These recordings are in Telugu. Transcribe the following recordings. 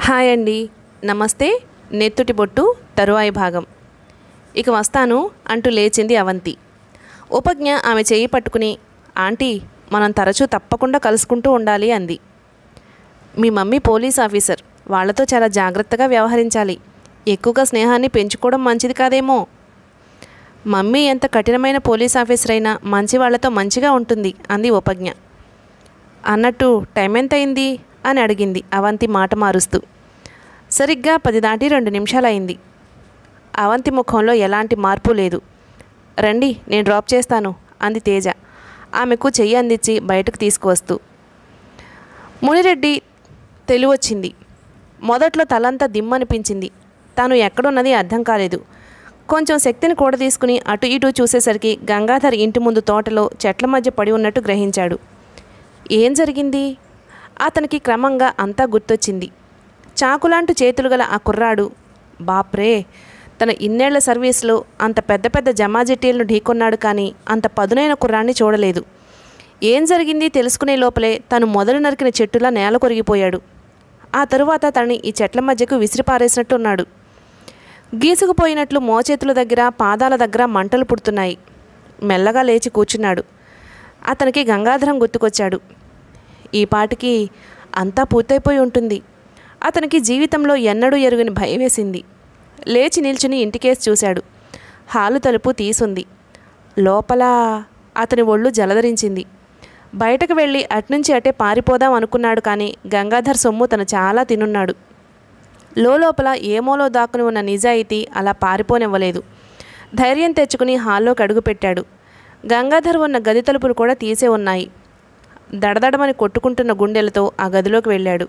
హాయ్ అండి నమస్తే నెత్తుటి బొట్టు తరువాయి భాగం ఇక వస్తాను అంటూ లేచింది అవంతి ఉపజ్ఞ ఆమె చేయి పట్టుకుని ఆంటీ మనం తరచూ తప్పకుండా కలుసుకుంటూ ఉండాలి అంది మీ మమ్మీ పోలీస్ ఆఫీసర్ వాళ్ళతో చాలా జాగ్రత్తగా వ్యవహరించాలి ఎక్కువగా స్నేహాన్ని పెంచుకోవడం మంచిది కాదేమో మమ్మీ ఎంత కఠినమైన పోలీస్ ఆఫీసర్ అయినా మంచి వాళ్ళతో మంచిగా ఉంటుంది అంది ఉపజ్ఞ అన్నట్టు టైం ఎంత అయింది అని అడిగింది అవంతి మాట మారుస్తూ సరిగ్గా పది దాటి రెండు నిమిషాలయింది అవంతి ముఖంలో ఎలాంటి మార్పు లేదు రండి నేను డ్రాప్ చేస్తాను అంది తేజ ఆమెకు చెయ్యి అందించి బయటకు తీసుకువస్తూ మునిరెడ్డి తెలివొచ్చింది మొదట్లో తలంతా దిమ్మనిపించింది తాను ఎక్కడున్నది అర్థం కాలేదు కొంచెం శక్తిని కూడా తీసుకుని అటు ఇటు చూసేసరికి గంగాధర్ ఇంటి ముందు తోటలో చెట్ల మధ్య పడి ఉన్నట్టు గ్రహించాడు ఏం జరిగింది అతనికి క్రమంగా అంతా గుర్తొచ్చింది చాకులాంటి చేతులు గల ఆ కుర్రాడు బాప్రే తన ఇన్నేళ్ల సర్వీస్లో అంత పెద్ద పెద్ద జమాజెట్టీలను ఢీకొన్నాడు కానీ అంత పదునైన కుర్రాన్ని చూడలేదు ఏం జరిగింది తెలుసుకునే లోపలే తను మొదలు నరికిన చెట్టులా నేల కొరిగిపోయాడు ఆ తరువాత తనని ఈ చెట్ల మధ్యకు విసిరిపారేసినట్టున్నాడు గీసుకుపోయినట్లు మోచేతుల దగ్గర పాదాల దగ్గర మంటలు పుడుతున్నాయి మెల్లగా లేచి కూర్చున్నాడు అతనికి గంగాధరం గుర్తుకొచ్చాడు ఈ పాటికి అంతా పూర్తయిపోయి ఉంటుంది అతనికి జీవితంలో ఎన్నడూ ఎరుగని భయం వేసింది లేచి నిల్చుని ఇంటికేసి చూశాడు హాలు తలుపు తీసుంది లోపల అతని ఒళ్ళు జలధరించింది బయటకు వెళ్ళి అట్నుంచి అటే పారిపోదాం అనుకున్నాడు కానీ గంగాధర్ సొమ్ము తను చాలా తినున్నాడు లోపల ఏమోలో దాక్కుని ఉన్న నిజాయితీ అలా పారిపోనివ్వలేదు ధైర్యం తెచ్చుకుని హాల్లోకి అడుగుపెట్టాడు గంగాధర్ ఉన్న గది తలుపులు కూడా తీసే ఉన్నాయి దడదడమని కొట్టుకుంటున్న గుండెలతో ఆ గదిలోకి వెళ్ళాడు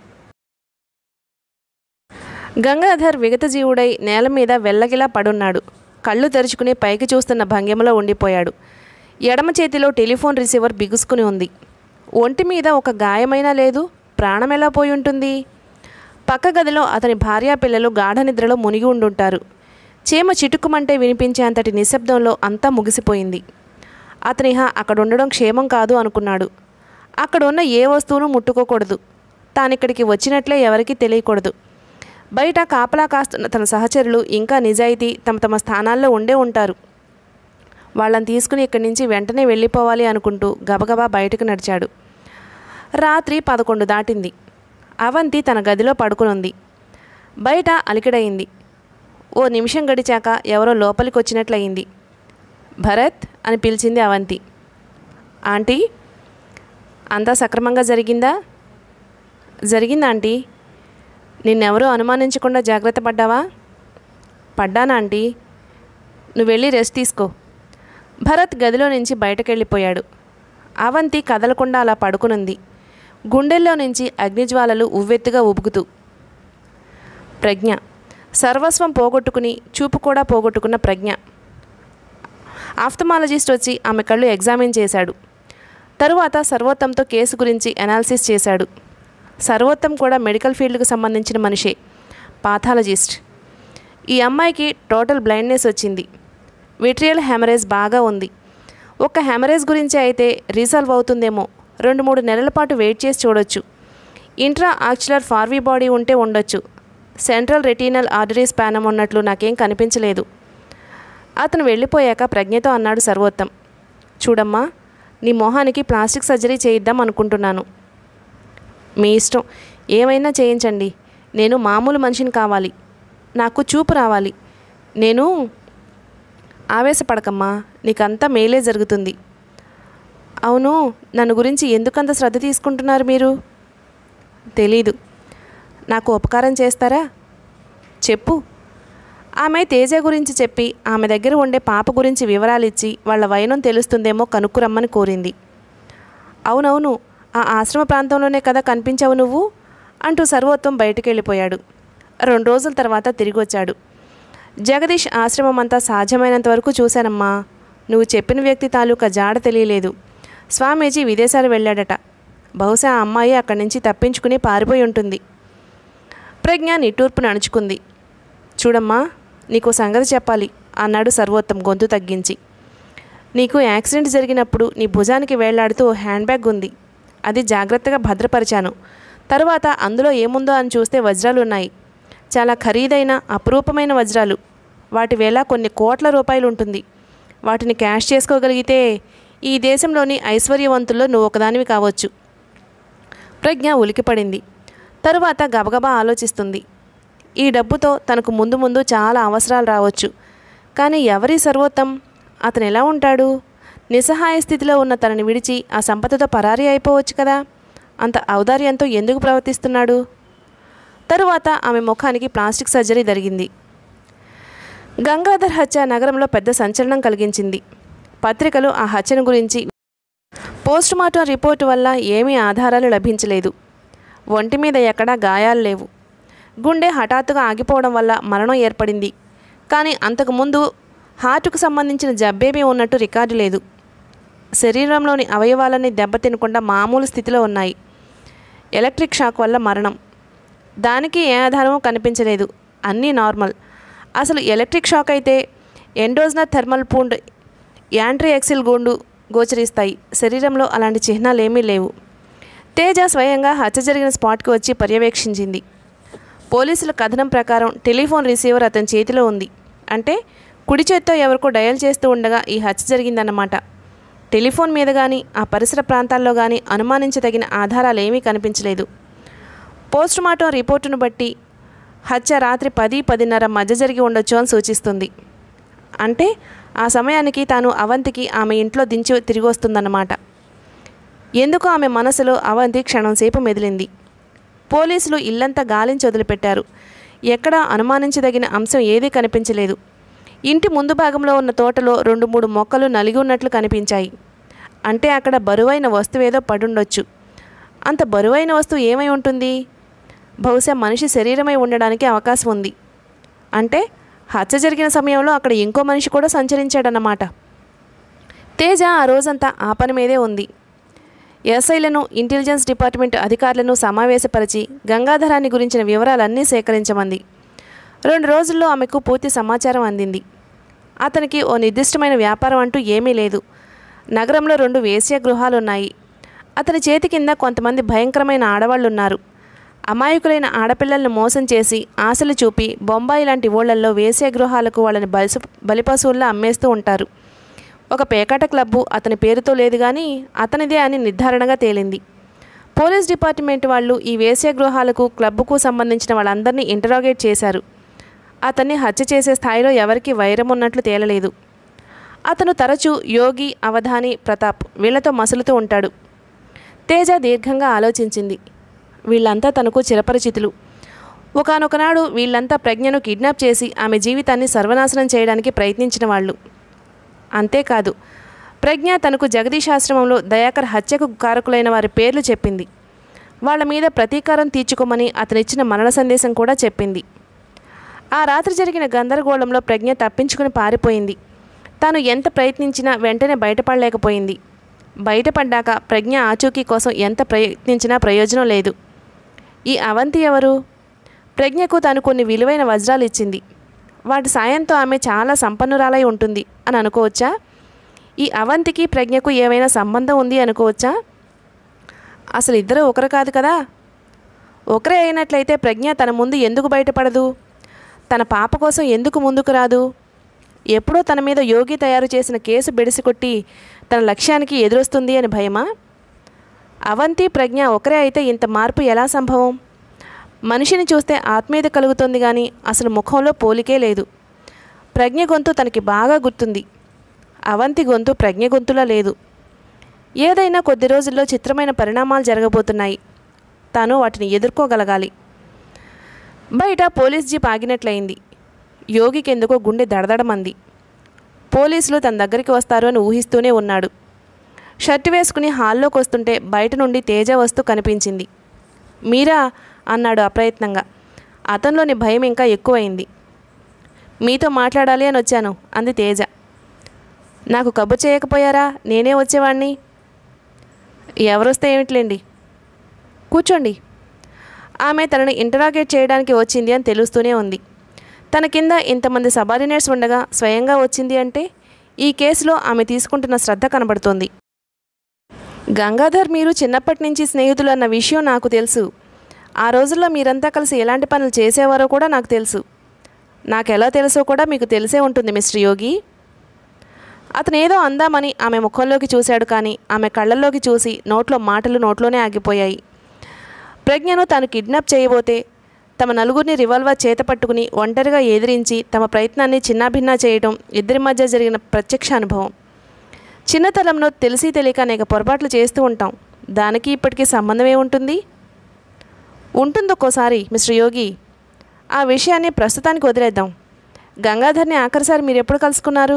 గంగాధర్ విగతజీవుడై నేల మీద వెల్లగిలా పడున్నాడు కళ్ళు తెరుచుకుని పైకి చూస్తున్న భంగిమలో ఉండిపోయాడు ఎడమ చేతిలో టెలిఫోన్ రిసీవర్ బిగుసుకుని ఉంది ఒంటి మీద ఒక గాయమైనా లేదు ప్రాణం ఎలా పోయి ఉంటుంది పక్క గదిలో అతని భార్యా పిల్లలు గాఢ నిద్రలో మునిగి ఉండుంటారు చీమ చిటుకుమంటే వినిపించే అంతటి నిశ్శబ్దంలో అంతా ముగిసిపోయింది అతనిహ అక్కడ ఉండడం క్షేమం కాదు అనుకున్నాడు అక్కడ ఉన్న ఏ వస్తువును ముట్టుకోకూడదు తానిక్కడికి వచ్చినట్లే ఎవరికీ తెలియకూడదు బయట కాపలా కాస్తున్న తన సహచరులు ఇంకా నిజాయితీ తమ తమ స్థానాల్లో ఉండే ఉంటారు వాళ్ళని తీసుకుని ఇక్కడి నుంచి వెంటనే వెళ్ళిపోవాలి అనుకుంటూ గబగబా బయటకు నడిచాడు రాత్రి పదకొండు దాటింది అవంతి తన గదిలో పడుకునుంది బయట అలికిడయింది ఓ నిమిషం గడిచాక ఎవరో లోపలికి వచ్చినట్లయింది భరత్ అని పిలిచింది అవంతి ఆంటీ అంతా సక్రమంగా జరిగిందా జరిగిందా ఆంటీ నిన్నెవరూ అనుమానించకుండా జాగ్రత్త పడ్డావా పడ్డానా ఆంటీ నువ్వు వెళ్ళి రెస్ట్ తీసుకో భరత్ గదిలో నుంచి బయటకెళ్ళిపోయాడు అవంతి కదలకుండా అలా పడుకునుంది గుండెల్లో నుంచి అగ్నిజ్వాలలు ఉవ్వెత్తుగా ఉబుకుతూ ప్రజ్ఞ సర్వస్వం పోగొట్టుకుని చూపు కూడా పోగొట్టుకున్న ప్రజ్ఞ ఆఫ్థమాలజిస్ట్ వచ్చి ఆమె కళ్ళు ఎగ్జామిన్ చేశాడు తరువాత సర్వోత్తంతో కేసు గురించి అనాలిసిస్ చేశాడు సర్వోత్తం కూడా మెడికల్ ఫీల్డ్కు సంబంధించిన మనిషే పాథాలజిస్ట్ ఈ అమ్మాయికి టోటల్ బ్లైండ్నెస్ వచ్చింది విట్రియల్ హెమరేజ్ బాగా ఉంది ఒక హెమరేజ్ గురించి అయితే రీసాల్వ్ అవుతుందేమో రెండు మూడు నెలల పాటు వెయిట్ చేసి చూడొచ్చు ఇంట్రా ఆక్చులర్ ఫార్వీ బాడీ ఉంటే ఉండొచ్చు సెంట్రల్ రెటీనల్ ఆర్టరీ స్పానం ఉన్నట్లు నాకేం కనిపించలేదు అతను వెళ్ళిపోయాక ప్రజ్ఞతో అన్నాడు సర్వోత్తం చూడమ్మా నీ మొహానికి ప్లాస్టిక్ సర్జరీ చేయిద్దాం అనుకుంటున్నాను మీ ఇష్టం ఏమైనా చేయించండి నేను మామూలు మనిషిని కావాలి నాకు చూపు రావాలి నేను ఆవేశపడకమ్మా నీకంతా మేలే జరుగుతుంది అవును నన్ను గురించి ఎందుకంత శ్రద్ధ తీసుకుంటున్నారు మీరు తెలీదు నాకు ఉపకారం చేస్తారా చెప్పు ఆమె తేజ గురించి చెప్పి ఆమె దగ్గర ఉండే పాప గురించి వివరాలు ఇచ్చి వాళ్ళ వైనం తెలుస్తుందేమో కనుక్కురమ్మని కోరింది అవునవును ఆ ఆశ్రమ ప్రాంతంలోనే కదా కనిపించావు నువ్వు అంటూ సర్వోత్తం బయటికి వెళ్ళిపోయాడు రెండు రోజుల తర్వాత తిరిగి వచ్చాడు జగదీష్ ఆశ్రమం అంతా సాధ్యమైనంత వరకు చూశానమ్మా నువ్వు చెప్పిన వ్యక్తి తాలూకా జాడ తెలియలేదు స్వామీజీ విదేశాలు వెళ్ళాడట బహుశా ఆ అమ్మాయి అక్కడి నుంచి తప్పించుకుని పారిపోయి ఉంటుంది ప్రజ్ఞ నిట్టూర్పు నడుచుకుంది చూడమ్మా నీకు సంగతి చెప్పాలి అన్నాడు సర్వోత్తం గొంతు తగ్గించి నీకు యాక్సిడెంట్ జరిగినప్పుడు నీ భుజానికి వేళ్లాడుతూ ఓ హ్యాండ్ బ్యాగ్ ఉంది అది జాగ్రత్తగా భద్రపరిచాను తర్వాత అందులో ఏముందో అని చూస్తే వజ్రాలు ఉన్నాయి చాలా ఖరీదైన అపురూపమైన వజ్రాలు వాటి వేళ కొన్ని కోట్ల రూపాయలు ఉంటుంది వాటిని క్యాష్ చేసుకోగలిగితే ఈ దేశంలోని ఐశ్వర్యవంతుల్లో నువ్వు ఒకదానివి కావచ్చు ప్రజ్ఞ ఉలికిపడింది తరువాత గబగబా ఆలోచిస్తుంది ఈ డబ్బుతో తనకు ముందు ముందు చాలా అవసరాలు రావచ్చు కానీ ఎవరి సర్వోత్తం అతను ఎలా ఉంటాడు నిస్సహాయ స్థితిలో ఉన్న తనని విడిచి ఆ సంపదతో పరారీ అయిపోవచ్చు కదా అంత ఔదార్యంతో ఎందుకు ప్రవర్తిస్తున్నాడు తరువాత ఆమె ముఖానికి ప్లాస్టిక్ సర్జరీ జరిగింది గంగాధర్ హత్య నగరంలో పెద్ద సంచలనం కలిగించింది పత్రికలు ఆ హత్యను గురించి పోస్టుమార్టం రిపోర్టు వల్ల ఏమీ ఆధారాలు లభించలేదు ఒంటి మీద ఎక్కడా గాయాలు లేవు గుండె హఠాత్తుగా ఆగిపోవడం వల్ల మరణం ఏర్పడింది కానీ అంతకుముందు హార్టుకు సంబంధించిన జబ్బేమీ ఉన్నట్టు రికార్డు లేదు శరీరంలోని అవయవాలన్నీ దెబ్బతినకుండా మామూలు స్థితిలో ఉన్నాయి ఎలక్ట్రిక్ షాక్ వల్ల మరణం దానికి ఏ ఆధారమూ కనిపించలేదు అన్నీ నార్మల్ అసలు ఎలక్ట్రిక్ షాక్ అయితే ఎండోజ్నా థర్మల్ పూండ్ యాంట్రీ ఎక్సిల్ గోండు గోచరిస్తాయి శరీరంలో అలాంటి చిహ్నాలు ఏమీ లేవు తేజ స్వయంగా హత్య జరిగిన స్పాట్కి వచ్చి పర్యవేక్షించింది పోలీసుల కథనం ప్రకారం టెలిఫోన్ రిసీవర్ అతని చేతిలో ఉంది అంటే కుడి చేత్తో ఎవరికో డయల్ చేస్తూ ఉండగా ఈ హత్య జరిగిందన్నమాట టెలిఫోన్ మీద కానీ ఆ పరిసర ప్రాంతాల్లో కానీ అనుమానించదగిన ఆధారాలు ఏమీ కనిపించలేదు పోస్టుమార్టం రిపోర్టును బట్టి హత్య రాత్రి పది పదిన్నర మధ్య జరిగి ఉండొచ్చు అని సూచిస్తుంది అంటే ఆ సమయానికి తాను అవంతికి ఆమె ఇంట్లో దించి తిరిగి వస్తుందన్నమాట ఎందుకు ఆమె మనసులో అవంతి క్షణంసేపు మెదిలింది పోలీసులు ఇల్లంతా గాలించి వదిలిపెట్టారు ఎక్కడా అనుమానించదగిన అంశం ఏదీ కనిపించలేదు ఇంటి ముందు భాగంలో ఉన్న తోటలో రెండు మూడు మొక్కలు నలిగి ఉన్నట్లు కనిపించాయి అంటే అక్కడ బరువైన వస్తువేదో పడుండొచ్చు అంత బరువైన వస్తువు ఏమై ఉంటుంది బహుశా మనిషి శరీరమై ఉండడానికి అవకాశం ఉంది అంటే హత్య జరిగిన సమయంలో అక్కడ ఇంకో మనిషి కూడా సంచరించాడన్నమాట తేజ ఆ రోజంతా ఆ పని మీదే ఉంది ఎస్ఐలను ఇంటెలిజెన్స్ డిపార్ట్మెంట్ అధికారులను సమావేశపరిచి గంగాధరాన్ని గురించిన వివరాలన్నీ సేకరించమంది రెండు రోజుల్లో ఆమెకు పూర్తి సమాచారం అందింది అతనికి ఓ నిర్దిష్టమైన వ్యాపారం అంటూ ఏమీ లేదు నగరంలో రెండు వేశ్య గృహాలు ఉన్నాయి అతని చేతి కింద కొంతమంది భయంకరమైన ఆడవాళ్ళు ఉన్నారు అమాయకులైన ఆడపిల్లలను మోసం చేసి ఆశలు చూపి బొంబాయి లాంటి ఊళ్ళల్లో వేశ్య గృహాలకు వాళ్ళని బలిసు బలిపశువుల్లా అమ్మేస్తూ ఉంటారు ఒక పేకాట క్లబ్బు అతని పేరుతో లేదు కానీ అతనిదే అని నిర్ధారణగా తేలింది పోలీస్ డిపార్ట్మెంట్ వాళ్ళు ఈ వేశ్య గృహాలకు క్లబ్బుకు సంబంధించిన వాళ్ళందరినీ ఇంటరాగేట్ చేశారు అతన్ని హత్య చేసే స్థాయిలో ఎవరికి వైరం ఉన్నట్లు తేలలేదు అతను తరచూ యోగి అవధాని ప్రతాప్ వీళ్లతో మసులుతూ ఉంటాడు తేజ దీర్ఘంగా ఆలోచించింది వీళ్ళంతా తనకు చిరపరిచితులు ఒకనొకనాడు వీళ్ళంతా ప్రజ్ఞను కిడ్నాప్ చేసి ఆమె జీవితాన్ని సర్వనాశనం చేయడానికి ప్రయత్నించిన వాళ్ళు అంతేకాదు ప్రజ్ఞ తనకు జగదీశాశ్రమంలో దయాకర్ హత్యకు కారకులైన వారి పేర్లు చెప్పింది వాళ్ళ మీద ప్రతీకారం తీర్చుకోమని అతనిచ్చిన మరణ సందేశం కూడా చెప్పింది ఆ రాత్రి జరిగిన గందరగోళంలో ప్రజ్ఞ తప్పించుకుని పారిపోయింది తాను ఎంత ప్రయత్నించినా వెంటనే బయటపడలేకపోయింది బయటపడ్డాక ప్రజ్ఞ ఆచూకీ కోసం ఎంత ప్రయత్నించినా ప్రయోజనం లేదు ఈ అవంతి ఎవరు ప్రజ్ఞకు తాను కొన్ని విలువైన వజ్రాలు ఇచ్చింది వాటి సాయంతో ఆమె చాలా సంపన్నురాలై ఉంటుంది అని అనుకోవచ్చా ఈ అవంతికి ప్రజ్ఞకు ఏమైనా సంబంధం ఉంది అనుకోవచ్చా అసలు ఇద్దరు ఒకరు కాదు కదా ఒకరే అయినట్లయితే ప్రజ్ఞ తన ముందు ఎందుకు బయటపడదు తన పాప కోసం ఎందుకు ముందుకు రాదు ఎప్పుడో తన మీద యోగి తయారు చేసిన కేసు బెడిసికొట్టి తన లక్ష్యానికి ఎదురొస్తుంది అని భయమా అవంతి ప్రజ్ఞ ఒకరే అయితే ఇంత మార్పు ఎలా సంభవం మనిషిని చూస్తే ఆత్మీయత కలుగుతుంది కానీ అసలు ముఖంలో పోలికే లేదు ప్రజ్ఞ గొంతు తనకి బాగా గుర్తుంది అవంతి గొంతు ప్రజ్ఞ గొంతులా లేదు ఏదైనా కొద్ది రోజుల్లో చిత్రమైన పరిణామాలు జరగబోతున్నాయి తాను వాటిని ఎదుర్కోగలగాలి బయట పోలీస్ జీప్ ఆగినట్లయింది యోగికి ఎందుకో గుండె దడదడమంది పోలీసులు తన దగ్గరికి వస్తారు అని ఊహిస్తూనే ఉన్నాడు షర్ట్ వేసుకుని హాల్లోకి వస్తుంటే బయట నుండి తేజ వస్తూ కనిపించింది మీరా అన్నాడు అప్రయత్నంగా అతనిలోని భయం ఇంకా ఎక్కువైంది మీతో మాట్లాడాలి అని వచ్చాను అంది తేజ నాకు కబుర్ చేయకపోయారా నేనే వచ్చేవాణ్ణి ఎవరొస్తే ఏమిట్లేండి కూర్చోండి ఆమె తనని ఇంటరాగేట్ చేయడానికి వచ్చింది అని తెలుస్తూనే ఉంది తన కింద ఇంతమంది సబార్డినేట్స్ ఉండగా స్వయంగా వచ్చింది అంటే ఈ కేసులో ఆమె తీసుకుంటున్న శ్రద్ధ కనబడుతోంది గంగాధర్ మీరు చిన్నప్పటి నుంచి స్నేహితులు అన్న విషయం నాకు తెలుసు ఆ రోజుల్లో మీరంతా కలిసి ఎలాంటి పనులు చేసేవారో కూడా నాకు తెలుసు నాకు ఎలా తెలుసో కూడా మీకు తెలిసే ఉంటుంది మిస్టర్ యోగి అతను ఏదో అందామని ఆమె ముఖంలోకి చూశాడు కానీ ఆమె కళ్ళల్లోకి చూసి నోట్లో మాటలు నోట్లోనే ఆగిపోయాయి ప్రజ్ఞను తాను కిడ్నాప్ చేయబోతే తమ నలుగురిని రివాల్వర్ చేత పట్టుకుని ఒంటరిగా ఎదిరించి తమ ప్రయత్నాన్ని చిన్నాభిన్నా చేయడం ఇద్దరి మధ్య జరిగిన ప్రత్యక్ష అనుభవం చిన్నతనంలో తెలిసి తెలియక అనేక పొరపాట్లు చేస్తూ ఉంటాం దానికి ఇప్పటికీ సంబంధమే ఉంటుంది ఉంటుంది ఒక్కోసారి మిస్టర్ యోగి ఆ విషయాన్ని ప్రస్తుతానికి వదిలేద్దాం గంగాధర్ని ఆఖరిసారి మీరు ఎప్పుడు కలుసుకున్నారు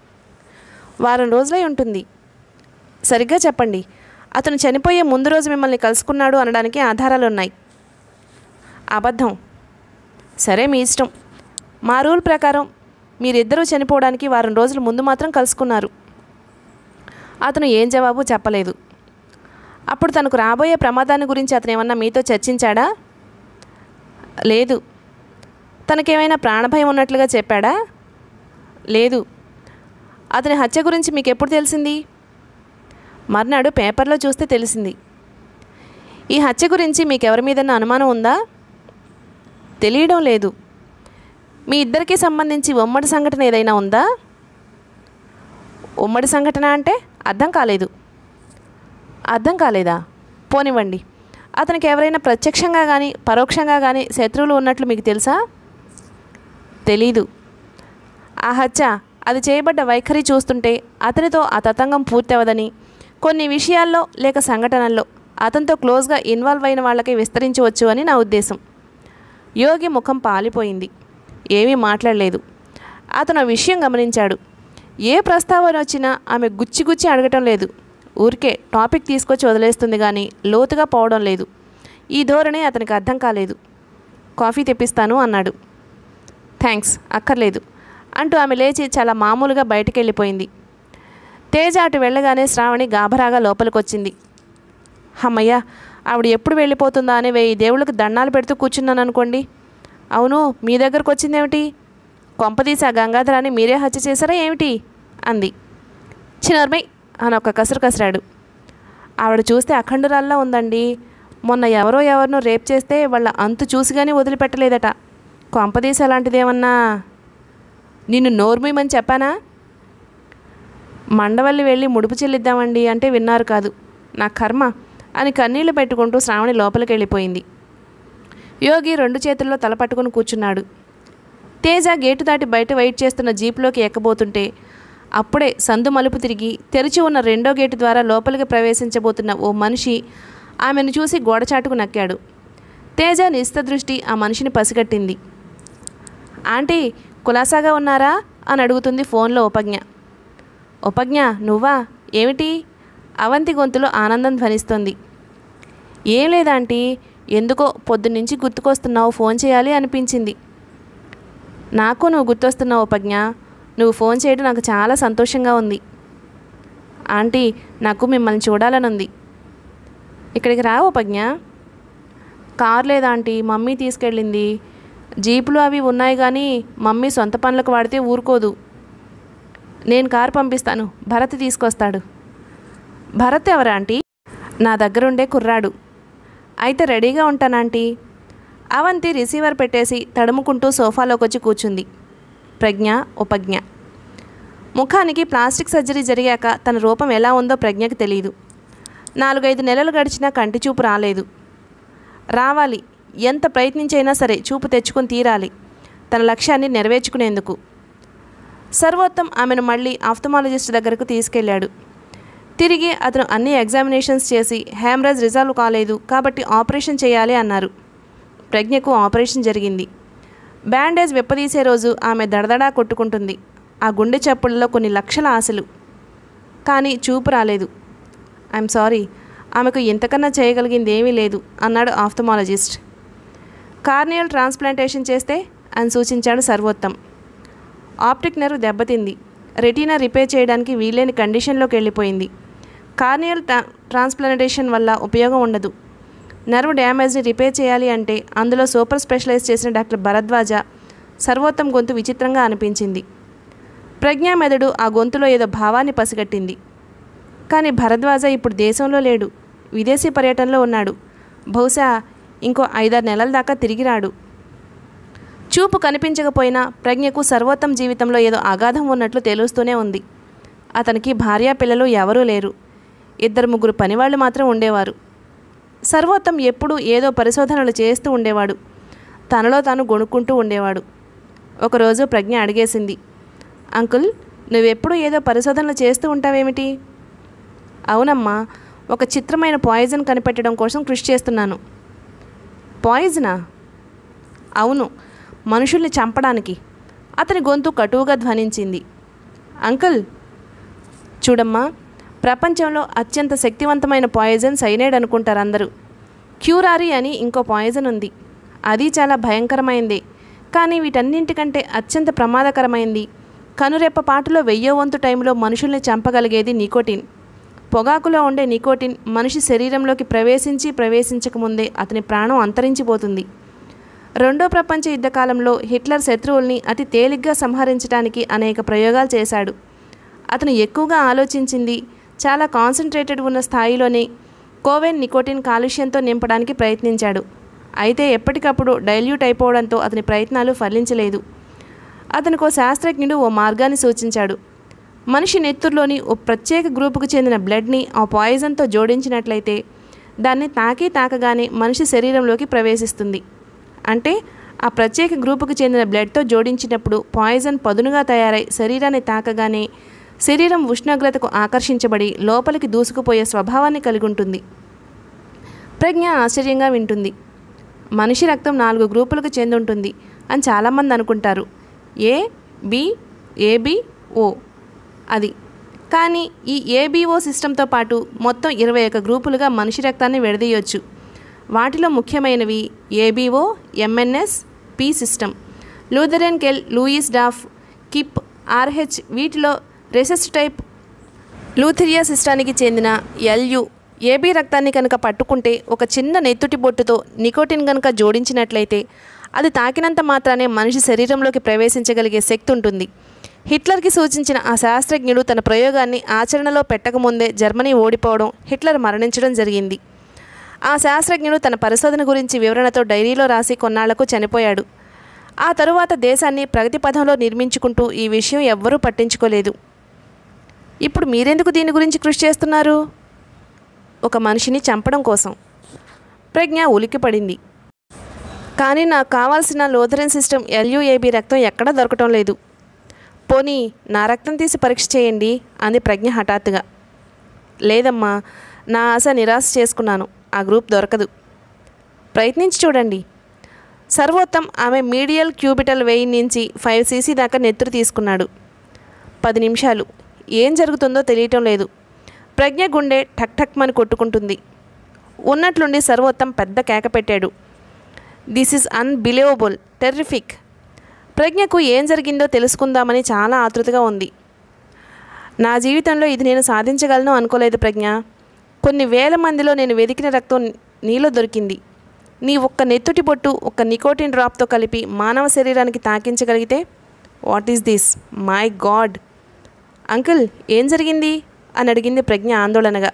వారం రోజులై ఉంటుంది సరిగ్గా చెప్పండి అతను చనిపోయే ముందు రోజు మిమ్మల్ని కలుసుకున్నాడు అనడానికి ఆధారాలు ఉన్నాయి అబద్ధం సరే మీ ఇష్టం మా రూల్ ప్రకారం మీరిద్దరూ చనిపోవడానికి వారం రోజుల ముందు మాత్రం కలుసుకున్నారు అతను ఏం జవాబు చెప్పలేదు అప్పుడు తనకు రాబోయే ప్రమాదాన్ని గురించి అతను ఏమన్నా మీతో చర్చించాడా లేదు తనకేమైనా ప్రాణభయం ఉన్నట్లుగా చెప్పాడా లేదు అతని హత్య గురించి మీకు ఎప్పుడు తెలిసింది మర్నాడు పేపర్లో చూస్తే తెలిసింది ఈ హత్య గురించి మీకు ఎవరి మీదన్నా అనుమానం ఉందా తెలియడం లేదు మీ ఇద్దరికి సంబంధించి ఉమ్మడి సంఘటన ఏదైనా ఉందా ఉమ్మడి సంఘటన అంటే అర్థం కాలేదు అర్థం కాలేదా పోనివ్వండి అతనికి ఎవరైనా ప్రత్యక్షంగా కానీ పరోక్షంగా కానీ శత్రువులు ఉన్నట్లు మీకు తెలుసా తెలీదు ఆ హత్య అది చేయబడ్డ వైఖరి చూస్తుంటే అతనితో ఆ తతంగం పూర్తి అవ్వదని కొన్ని విషయాల్లో లేక సంఘటనల్లో అతనితో క్లోజ్గా ఇన్వాల్వ్ అయిన వాళ్ళకి విస్తరించవచ్చు అని నా ఉద్దేశం యోగి ముఖం పాలిపోయింది ఏమీ మాట్లాడలేదు అతను ఆ విషయం గమనించాడు ఏ ప్రస్తావన వచ్చినా ఆమె గుచ్చి గుచ్చి అడగటం లేదు ఊరికే టాపిక్ తీసుకొచ్చి వదిలేస్తుంది కానీ లోతుగా పోవడం లేదు ఈ ధోరణి అతనికి అర్థం కాలేదు కాఫీ తెప్పిస్తాను అన్నాడు థ్యాంక్స్ అక్కర్లేదు అంటూ ఆమె లేచి చాలా మామూలుగా బయటికి వెళ్ళిపోయింది తేజ అటు వెళ్ళగానే శ్రావణి గాభరాగా లోపలికొచ్చింది అమ్మయ్య ఆవిడ ఎప్పుడు వెళ్ళిపోతుందా అని వెయ్యి దేవుళ్ళకి దండాలు పెడుతూ కూర్చున్నాను అనుకోండి అవును మీ దగ్గరకు వచ్చిందేమిటి కొంపదీసి ఆ గంగాధరాన్ని మీరే హత్య చేశారా ఏమిటి అంది చిన్నర్మై అని ఒక కసురు కసిరాడు ఆవిడ చూస్తే అఖండురాల్లా ఉందండి మొన్న ఎవరో ఎవరినో రేప్ చేస్తే వాళ్ళ అంతు చూసి కానీ వదిలిపెట్టలేదట కొంపదీసి అలాంటిదేమన్నా నిన్ను నోర్మీయమని చెప్పానా మండవల్లి వెళ్ళి ముడుపు చెల్లిద్దామండి అంటే విన్నారు కాదు నా కర్మ అని కన్నీళ్లు పెట్టుకుంటూ శ్రావణి లోపలికి వెళ్ళిపోయింది యోగి రెండు చేతుల్లో తల పట్టుకుని కూర్చున్నాడు తేజ గేటు దాటి బయట వెయిట్ చేస్తున్న జీపులోకి ఎక్కబోతుంటే అప్పుడే సందు మలుపు తిరిగి తెరిచి ఉన్న రెండో గేటు ద్వారా లోపలికి ప్రవేశించబోతున్న ఓ మనిషి ఆమెను చూసి గోడచాటుకు నక్కాడు తేజ నిస్త దృష్టి ఆ మనిషిని పసిగట్టింది ఆంటీ కులాసాగా ఉన్నారా అని అడుగుతుంది ఫోన్లో ఉపజ్ఞ ఉపజ్ఞ నువ్వా ఏమిటి అవంతి గొంతులో ఆనందం ధ్వనిస్తోంది ఏం లేదాంటీ ఎందుకో పొద్దున్నుంచి గుర్తుకొస్తున్నావు ఫోన్ చేయాలి అనిపించింది నాకు నువ్వు గుర్తొస్తున్నావు ఉపజ్ఞ నువ్వు ఫోన్ చేయడం నాకు చాలా సంతోషంగా ఉంది ఆంటీ నాకు మిమ్మల్ని చూడాలనుంది ఇక్కడికి రా ఉపజ్ఞ కార్ లేదా ఆంటీ మమ్మీ తీసుకెళ్ళింది జీపులు అవి ఉన్నాయి కానీ మమ్మీ సొంత పనులకు వాడితే ఊరుకోదు నేను కారు పంపిస్తాను భరత్ తీసుకొస్తాడు భరత్ ఎవరా ఆంటీ నా దగ్గరుండే కుర్రాడు అయితే రెడీగా ఉంటానాంటీ అవంతి రిసీవర్ పెట్టేసి తడుముకుంటూ సోఫాలోకి వచ్చి కూర్చుంది ప్రజ్ఞ ఉపజ్ఞ ముఖానికి ప్లాస్టిక్ సర్జరీ జరిగాక తన రూపం ఎలా ఉందో ప్రజ్ఞకి తెలియదు నాలుగైదు నెలలు గడిచినా కంటి చూపు రాలేదు రావాలి ఎంత ప్రయత్నించైనా సరే చూపు తెచ్చుకొని తీరాలి తన లక్ష్యాన్ని నెరవేర్చుకునేందుకు సర్వోత్తం ఆమెను మళ్ళీ ఆఫ్థమాలజిస్ట్ దగ్గరకు తీసుకెళ్ళాడు తిరిగి అతను అన్ని ఎగ్జామినేషన్స్ చేసి హ్యామ్రాజ్ రిజాల్వ్ కాలేదు కాబట్టి ఆపరేషన్ చేయాలి అన్నారు ప్రజ్ఞకు ఆపరేషన్ జరిగింది బ్యాండేజ్ విప్పదీసే రోజు ఆమె దడదడా కొట్టుకుంటుంది ఆ గుండె చప్పుళ్ళలో కొన్ని లక్షల ఆశలు కానీ చూపు రాలేదు ఐఎమ్ సారీ ఆమెకు ఇంతకన్నా చేయగలిగింది ఏమీ లేదు అన్నాడు ఆఫ్థమాలజిస్ట్ కార్నియల్ ట్రాన్స్ప్లాంటేషన్ చేస్తే అని సూచించాడు సర్వోత్తం ఆప్టిక్ నెర్వ్ దెబ్బతింది రెటీనా రిపేర్ చేయడానికి వీలేని కండిషన్లోకి వెళ్ళిపోయింది కార్నియల్ ట్రా ట్రాన్స్ప్లాంటేషన్ వల్ల ఉపయోగం ఉండదు నర్వ్ డ్యామేజ్ని రిపేర్ చేయాలి అంటే అందులో సూపర్ స్పెషలైజ్ చేసిన డాక్టర్ భరద్వాజ సర్వోత్తం గొంతు విచిత్రంగా అనిపించింది ప్రజ్ఞా మెదడు ఆ గొంతులో ఏదో భావాన్ని పసిగట్టింది కానీ భరద్వాజ ఇప్పుడు దేశంలో లేడు విదేశీ పర్యటనలో ఉన్నాడు బహుశా ఇంకో ఐదారు నెలల దాకా తిరిగి రాడు చూపు కనిపించకపోయినా ప్రజ్ఞకు సర్వోత్తం జీవితంలో ఏదో అగాధం ఉన్నట్లు తెలుస్తూనే ఉంది అతనికి భార్యా పిల్లలు ఎవరూ లేరు ఇద్దరు ముగ్గురు పనివాళ్ళు మాత్రం ఉండేవారు సర్వోత్తం ఎప్పుడూ ఏదో పరిశోధనలు చేస్తూ ఉండేవాడు తనలో తాను గొణుక్కుంటూ ఉండేవాడు ఒకరోజు ప్రజ్ఞ అడిగేసింది అంకుల్ నువ్వెప్పుడు ఏదో పరిశోధనలు చేస్తూ ఉంటావేమిటి అవునమ్మా ఒక చిత్రమైన పాయిజన్ కనిపెట్టడం కోసం కృషి చేస్తున్నాను పాయిజనా అవును మనుషుల్ని చంపడానికి అతని గొంతు కటువుగా ధ్వనించింది అంకుల్ చూడమ్మా ప్రపంచంలో అత్యంత శక్తివంతమైన పాయిజన్ సైనైడ్ అనుకుంటారు అందరూ క్యూరారీ అని ఇంకో పాయిజన్ ఉంది అది చాలా భయంకరమైంది కానీ వీటన్నింటికంటే అత్యంత ప్రమాదకరమైంది కనురెప్ప పాటులో వెయ్యో వంతు టైంలో మనుషుల్ని చంపగలిగేది నికోటిన్ పొగాకులో ఉండే నికోటిన్ మనిషి శరీరంలోకి ప్రవేశించి ప్రవేశించకముందే అతని ప్రాణం అంతరించిపోతుంది రెండో ప్రపంచ యుద్ధ కాలంలో హిట్లర్ శత్రువుల్ని అతి తేలిగ్గా సంహరించడానికి అనేక ప్రయోగాలు చేశాడు అతను ఎక్కువగా ఆలోచించింది చాలా కాన్సన్ట్రేటెడ్ ఉన్న స్థాయిలోనే కోవెన్ నికోటిన్ కాలుష్యంతో నింపడానికి ప్రయత్నించాడు అయితే ఎప్పటికప్పుడు డైల్యూట్ అయిపోవడంతో అతని ప్రయత్నాలు ఫలించలేదు అతనికి ఓ శాస్త్రజ్ఞుడు ఓ మార్గాన్ని సూచించాడు మనిషి నెత్తుర్లోని ఓ ప్రత్యేక గ్రూపుకు చెందిన బ్లడ్ని ఆ పాయిజన్తో జోడించినట్లయితే దాన్ని తాకి తాకగానే మనిషి శరీరంలోకి ప్రవేశిస్తుంది అంటే ఆ ప్రత్యేక గ్రూపుకు చెందిన బ్లడ్తో జోడించినప్పుడు పాయిజన్ పదునుగా తయారై శరీరాన్ని తాకగానే శరీరం ఉష్ణోగ్రతకు ఆకర్షించబడి లోపలికి దూసుకుపోయే స్వభావాన్ని కలిగి ఉంటుంది ప్రజ్ఞ ఆశ్చర్యంగా వింటుంది మనిషి రక్తం నాలుగు గ్రూపులకు చెంది ఉంటుంది అని చాలామంది అనుకుంటారు ఏ బి ఏబి ఓ అది కానీ ఈ ఏబిఓ సిస్టంతో పాటు మొత్తం ఇరవై ఒక గ్రూపులుగా మనిషి రక్తాన్ని విడదీయొచ్చు వాటిలో ముఖ్యమైనవి ABO MNS P system Lutheran Kell Lewis Duffy Kidd Rh వీటిలో రెసెస్ టైప్ లూథిరియా సిస్టానికి చెందిన ఎల్యు ఏబీ రక్తాన్ని కనుక పట్టుకుంటే ఒక చిన్న నెత్తుటి బొట్టుతో నికోటిన్ కనుక జోడించినట్లయితే అది తాకినంత మాత్రానే మనిషి శరీరంలోకి ప్రవేశించగలిగే శక్తి ఉంటుంది హిట్లర్కి సూచించిన ఆ శాస్త్రజ్ఞుడు తన ప్రయోగాన్ని ఆచరణలో పెట్టకముందే జర్మనీ ఓడిపోవడం హిట్లర్ మరణించడం జరిగింది ఆ శాస్త్రజ్ఞుడు తన పరిశోధన గురించి వివరణతో డైరీలో రాసి కొన్నాళ్లకు చనిపోయాడు ఆ తరువాత దేశాన్ని ప్రగతి పథంలో నిర్మించుకుంటూ ఈ విషయం ఎవ్వరూ పట్టించుకోలేదు ఇప్పుడు మీరెందుకు దీని గురించి కృషి చేస్తున్నారు ఒక మనిషిని చంపడం కోసం ప్రజ్ఞ ఉలిక్కిపడింది కానీ నాకు కావాల్సిన లోథరన్ సిస్టమ్ ఎల్యుఏబి రక్తం ఎక్కడా దొరకటం లేదు పోనీ నా రక్తం తీసి పరీక్ష చేయండి అంది ప్రజ్ఞ హఠాత్తుగా లేదమ్మా నా ఆశ నిరాశ చేసుకున్నాను ఆ గ్రూప్ దొరకదు ప్రయత్నించి చూడండి సర్వోత్తం ఆమె మీడియల్ క్యూబిటల్ వెయ్యి నుంచి ఫైవ్ సీసీ దాకా నెత్తురు తీసుకున్నాడు పది నిమిషాలు ఏం జరుగుతుందో తెలియటం లేదు ప్రజ్ఞ గుండె ఠక్ ఠక్మని కొట్టుకుంటుంది ఉన్నట్లుండి సర్వోత్తం పెద్ద కేక పెట్టాడు దిస్ ఈజ్ అన్బిలీవబుల్ టెర్రిఫిక్ ప్రజ్ఞకు ఏం జరిగిందో తెలుసుకుందామని చాలా ఆతృతగా ఉంది నా జీవితంలో ఇది నేను సాధించగలను అనుకోలేదు ప్రజ్ఞ కొన్ని వేల మందిలో నేను వెతికిన రక్తం నీలో దొరికింది నీ ఒక్క నెత్తుటి బొట్టు ఒక్క నికోటిన్ డ్రాప్తో కలిపి మానవ శరీరానికి తాకించగలిగితే what is this my god uncle ఏం జరిగింది అని అడిగింది ప్రజ్ఞ ఆందోళనగా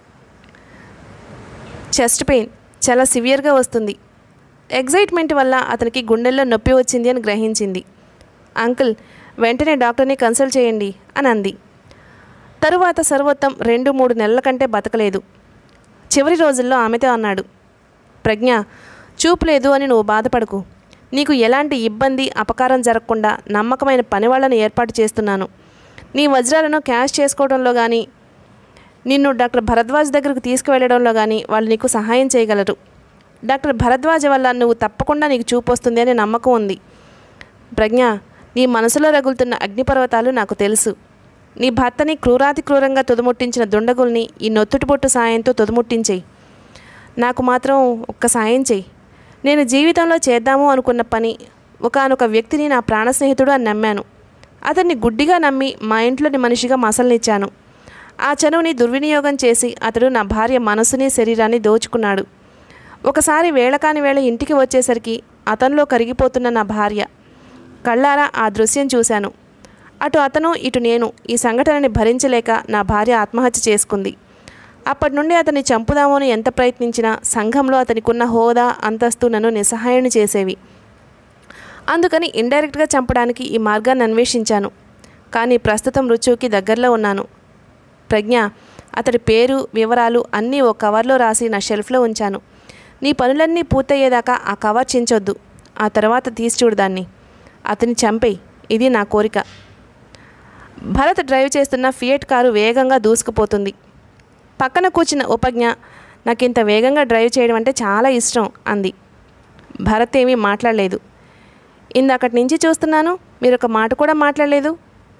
చెస్ట్ పెయిన్ చాలా సివియర్గా వస్తుంది ఎగ్జైట్మెంట్ వల్ల అతనికి గుండెల్లో నొప్పి వచ్చింది అని గ్రహించింది అంకుల్ వెంటనే డాక్టర్ని కన్సల్ట్ చేయండి అని అంది తరువాత సర్వోత్తం రెండు మూడు నెలల కంటే బతకలేదు చివరి రోజుల్లో ఆమెతో అన్నాడు ప్రజ్ఞ చూపు లేదు అని నువ్వు బాధపడకు నీకు ఎలాంటి ఇబ్బంది అపకారం జరగకుండా నమ్మకమైన పనివాళ్లను ఏర్పాటు చేస్తున్నాను నీ వజ్రాలను క్యాష్ చేసుకోవడంలో కానీ నిన్ను డాక్టర్ భరద్వాజ్ దగ్గరకు తీసుకువెళ్ళడంలో కానీ వాళ్ళు నీకు సహాయం చేయగలరు డాక్టర్ భరద్వాజ్ వల్ల నువ్వు తప్పకుండా నీకు చూపు వస్తుంది అనే నమ్మకం ఉంది ప్రజ్ఞ నీ మనసులో రగులుతున్న అగ్నిపర్వతాలు నాకు తెలుసు నీ భర్తని క్రూరాతి క్రూరంగా తుదముట్టించిన దుండగుల్ని ఈ నొత్తుటిబొట్టు సాయంతో తుదముట్టించేయి నాకు మాత్రం ఒక్క సాయం చెయ్యి నేను జీవితంలో చేద్దాము అనుకున్న పని ఒకానొక వ్యక్తిని నా ప్రాణ స్నేహితుడు అని నమ్మాను అతన్ని గుడ్డిగా నమ్మి మా ఇంట్లోని మనిషిగా మసలనిచ్చాను ఆ చనువుని దుర్వినియోగం చేసి అతడు నా భార్య మనసుని శరీరాన్ని దోచుకున్నాడు ఒకసారి వేళకాని వేళ ఇంటికి వచ్చేసరికి అతనిలో కరిగిపోతున్న నా భార్య కళ్ళారా ఆ దృశ్యం చూశాను అటు అతను ఇటు నేను ఈ సంఘటనని భరించలేక నా భార్య ఆత్మహత్య చేసుకుంది అప్పటి నుండి అతన్ని చంపుదామని ఎంత ప్రయత్నించినా సంఘంలో అతనికున్న హోదా అంతస్తు నన్ను నిస్సహాయుని చేసేవి అందుకని ఇండైరెక్ట్గా చంపడానికి ఈ మార్గాన్ని అన్వేషించాను కానీ ప్రస్తుతం రుచుకి దగ్గరలో ఉన్నాను ప్రజ్ఞ అతడి పేరు వివరాలు అన్నీ ఓ కవర్లో రాసి నా షెల్ఫ్లో ఉంచాను నీ పనులన్నీ పూర్తయ్యేదాకా ఆ కవర్ చించొద్దు ఆ తర్వాత తీసి చూడు దాన్ని అతని చంపేయి ఇది నా కోరిక భరత్ డ్రైవ్ చేస్తున్న ఫియట్ కారు వేగంగా దూసుకుపోతుంది పక్కన కూర్చున్న ఉపజ్ఞ నాకు ఇంత వేగంగా డ్రైవ్ చేయడం అంటే చాలా ఇష్టం అంది భరత్ ఏమీ మాట్లాడలేదు ఇందక్కడి నుంచి చూస్తున్నాను మీరు ఒక మాట కూడా మాట్లాడలేదు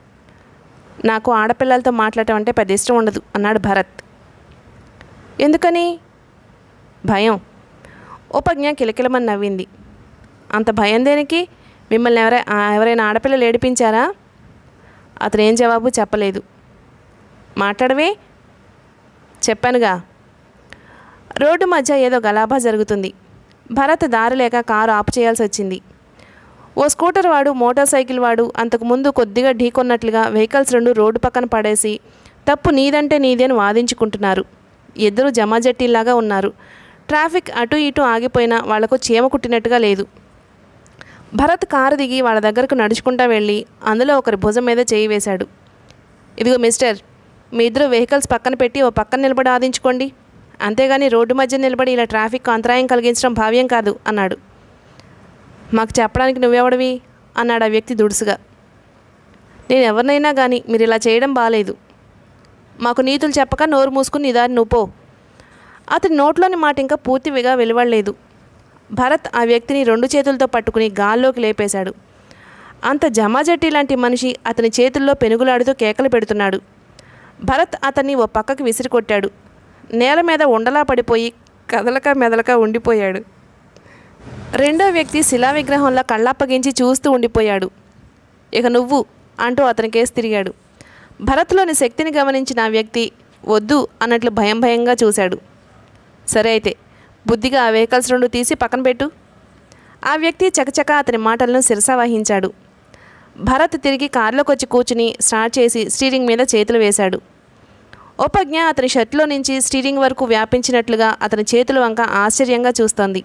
నాకు ఆడపిల్లలతో మాట్లాడటం అంటే పెద్ద ఇష్టం ఉండదు అన్నాడు భరత్ ఎందుకని భయం ఉపజ్ఞ కిలకిలమని నవ్వింది అంత భయం దేనికి మిమ్మల్ని ఎవరై ఆ, ఎవరైనా ఆడపిల్లలు ఏడిపించారా అతను ఏం జవాబు చెప్పలేదు మాట్లాడవే చెప్పానుగా రోడ్డు మధ్య ఏదో గలాభా జరుగుతుంది భరత్ దారి లేక కారు ఆపు చేయాల్సి వచ్చింది ఓ స్కూటర్ వాడు మోటార్ సైకిల్ వాడు అంతకుముందు కొద్దిగా ఢీకొన్నట్లుగా వెహికల్స్ రెండు రోడ్డు పక్కన పడేసి తప్పు నీదంటే నీది అని వాదించుకుంటున్నారు ఇద్దరు జమాజట్టీలాగా ఉన్నారు ట్రాఫిక్ అటు ఇటు ఆగిపోయినా వాళ్లకు చీమ కుట్టినట్టుగా లేదు భరత్ కారు దిగి వాళ్ళ దగ్గరకు నడుచుకుంటా వెళ్ళి అందులో ఒకరి భుజం మీద చేయి వేశాడు ఇదిగో మిస్టర్ మీ ఇద్దరు వెహికల్స్ పక్కన పెట్టి ఓ పక్కన నిలబడి ఆదించుకోండి అంతేగాని రోడ్డు మధ్య నిలబడి ఇలా ట్రాఫిక్ అంతరాయం కలిగించడం భావ్యం కాదు అన్నాడు మాకు చెప్పడానికి నువ్వెవడివి అన్నాడు ఆ వ్యక్తి దుడుసుగా నేను ఎవరినైనా కానీ మీరు ఇలా చేయడం బాలేదు మాకు నీతులు చెప్పక నోరు మూసుకుని నీ దారి నువ్వు పో అతని నోట్లోని మాట ఇంకా పూర్తిగా వెలువడలేదు భరత్ ఆ వ్యక్తిని రెండు చేతులతో పట్టుకుని గాల్లోకి లేపేశాడు అంత జమాజట్టి లాంటి మనిషి అతని చేతుల్లో పెనుగులాడుతూ కేకలు పెడుతున్నాడు భరత్ అతన్ని ఓ పక్కకి విసిరికొట్టాడు నేల మీద ఉండలా పడిపోయి కదలక మెదలక ఉండిపోయాడు రెండో వ్యక్తి శిలా విగ్రహంలా కళ్ళప్పగించి చూస్తూ ఉండిపోయాడు ఇక నువ్వు అంటూ అతని కేసు తిరిగాడు భరత్లోని శక్తిని గమనించిన ఆ వ్యక్తి వద్దు అన్నట్లు భయం భయంగా చూశాడు సరే అయితే బుద్ధిగా ఆ వెహికల్స్ రెండు తీసి పక్కన పెట్టు ఆ వ్యక్తి చకచక అతని మాటలను శిరస వహించాడు భరత్ తిరిగి కారులోకి వచ్చి కూర్చుని స్టార్ట్ చేసి స్టీరింగ్ మీద చేతులు వేశాడు ఉపజ్ఞ అతని షర్ట్లో నుంచి స్టీరింగ్ వరకు వ్యాపించినట్లుగా అతని చేతుల వంక ఆశ్చర్యంగా చూస్తోంది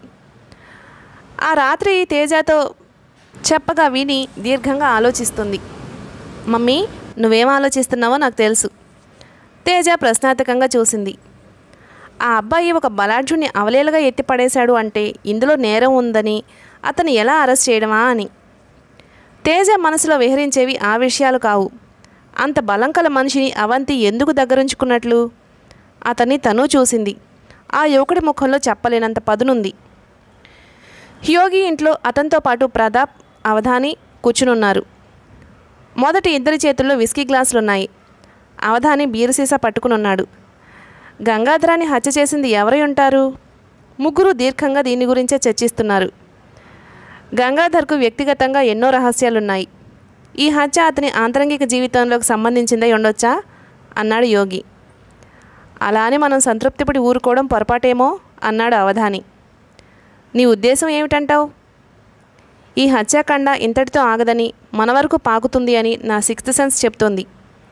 ఆ రాత్రి తేజతో చెప్పగా విని దీర్ఘంగా ఆలోచిస్తుంది మమ్మీ నువ్వేం ఆలోచిస్తున్నావో నాకు తెలుసు తేజ ప్రశ్నార్థకంగా చూసింది ఆ అబ్బాయి ఒక బలాఢ్యుని అవలేలుగా ఎత్తిపడేశాడు అంటే ఇందులో నేరం ఉందని అతను ఎలా అరెస్ట్ చేయడమా అని తేజ మనసులో విహరించేవి ఆ విషయాలు కావు అంత బలం కల మనిషిని అవంతి ఎందుకు దగ్గరుంచుకున్నట్లు అతన్ని తను చూసింది ఆ యువకుడి ముఖంలో చెప్పలేనంత పదునుంది యోగి ఇంట్లో అతనితో పాటు ప్రతాప్ అవధాని కూర్చునున్నారు మొదటి ఇద్దరి చేతుల్లో విస్కీ గ్లాసులున్నాయి అవధాని బీరు సీసా పట్టుకునున్నాడు గంగాధరాన్ని హత్య చేసింది ఎవరై ఉంటారు ముగ్గురు దీర్ఘంగా దీని గురించే చర్చిస్తున్నారు గంగాధర్కు వ్యక్తిగతంగా ఎన్నో రహస్యాలున్నాయి ఈ హత్య అతని ఆంతరంగిక జీవితంలోకి సంబంధించిందై ఉండొచ్చా అన్నాడు యోగి అలా అని మనం సంతృప్తిపడి ఊరుకోవడం పొరపాటేమో అన్నాడు అవధాని నీ ఉద్దేశం ఏమిటంటావు ఈ హత్యాకాండ ఇంతటితో ఆగదని మన వరకు పాకుతుంది అని నా సిక్స్త్ సెన్స్ చెప్తోంది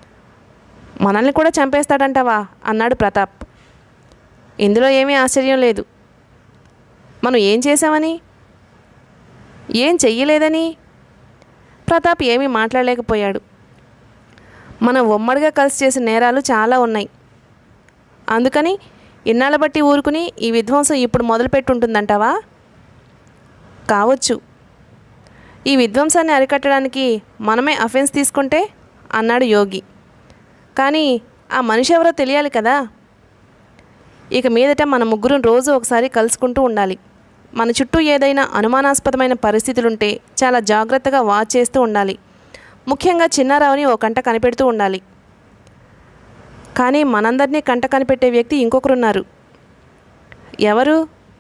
మనల్ని కూడా చంపేస్తాడంటావా అన్నాడు ప్రతాప్ ఇందులో ఏమీ ఆశ్చర్యం లేదు మనం ఏం చేశామని ఏం చెయ్యలేదని ప్రతాప్ ఏమీ మాట్లాడలేకపోయాడు మనం ఉమ్మడిగా కలిసి చేసిన నేరాలు చాలా ఉన్నాయి అందుకని ఇన్నాళ్ళ బట్టి ఊరుకుని ఈ విధ్వంసం ఇప్పుడు మొదలుపెట్టుంటుందంటావా కావచ్చు ఈ విధ్వంసాన్ని అరికట్టడానికి మనమే అఫెన్స్ తీసుకుంటే అన్నాడు యోగి కానీ ఆ మనిషి ఎవరో తెలియాలి కదా ఇక మీదట మన ముగ్గురు రోజు ఒకసారి కలుసుకుంటూ ఉండాలి మన చుట్టూ ఏదైనా అనుమానాస్పదమైన పరిస్థితులుంటే చాలా జాగ్రత్తగా వాచ్ చేస్తూ ఉండాలి ముఖ్యంగా చిన్నారావుని ఓ కంట కనిపెడుతూ ఉండాలి కానీ మనందరినీ కంట కనిపెట్టే వ్యక్తి ఇంకొకరున్నారు ఎవరు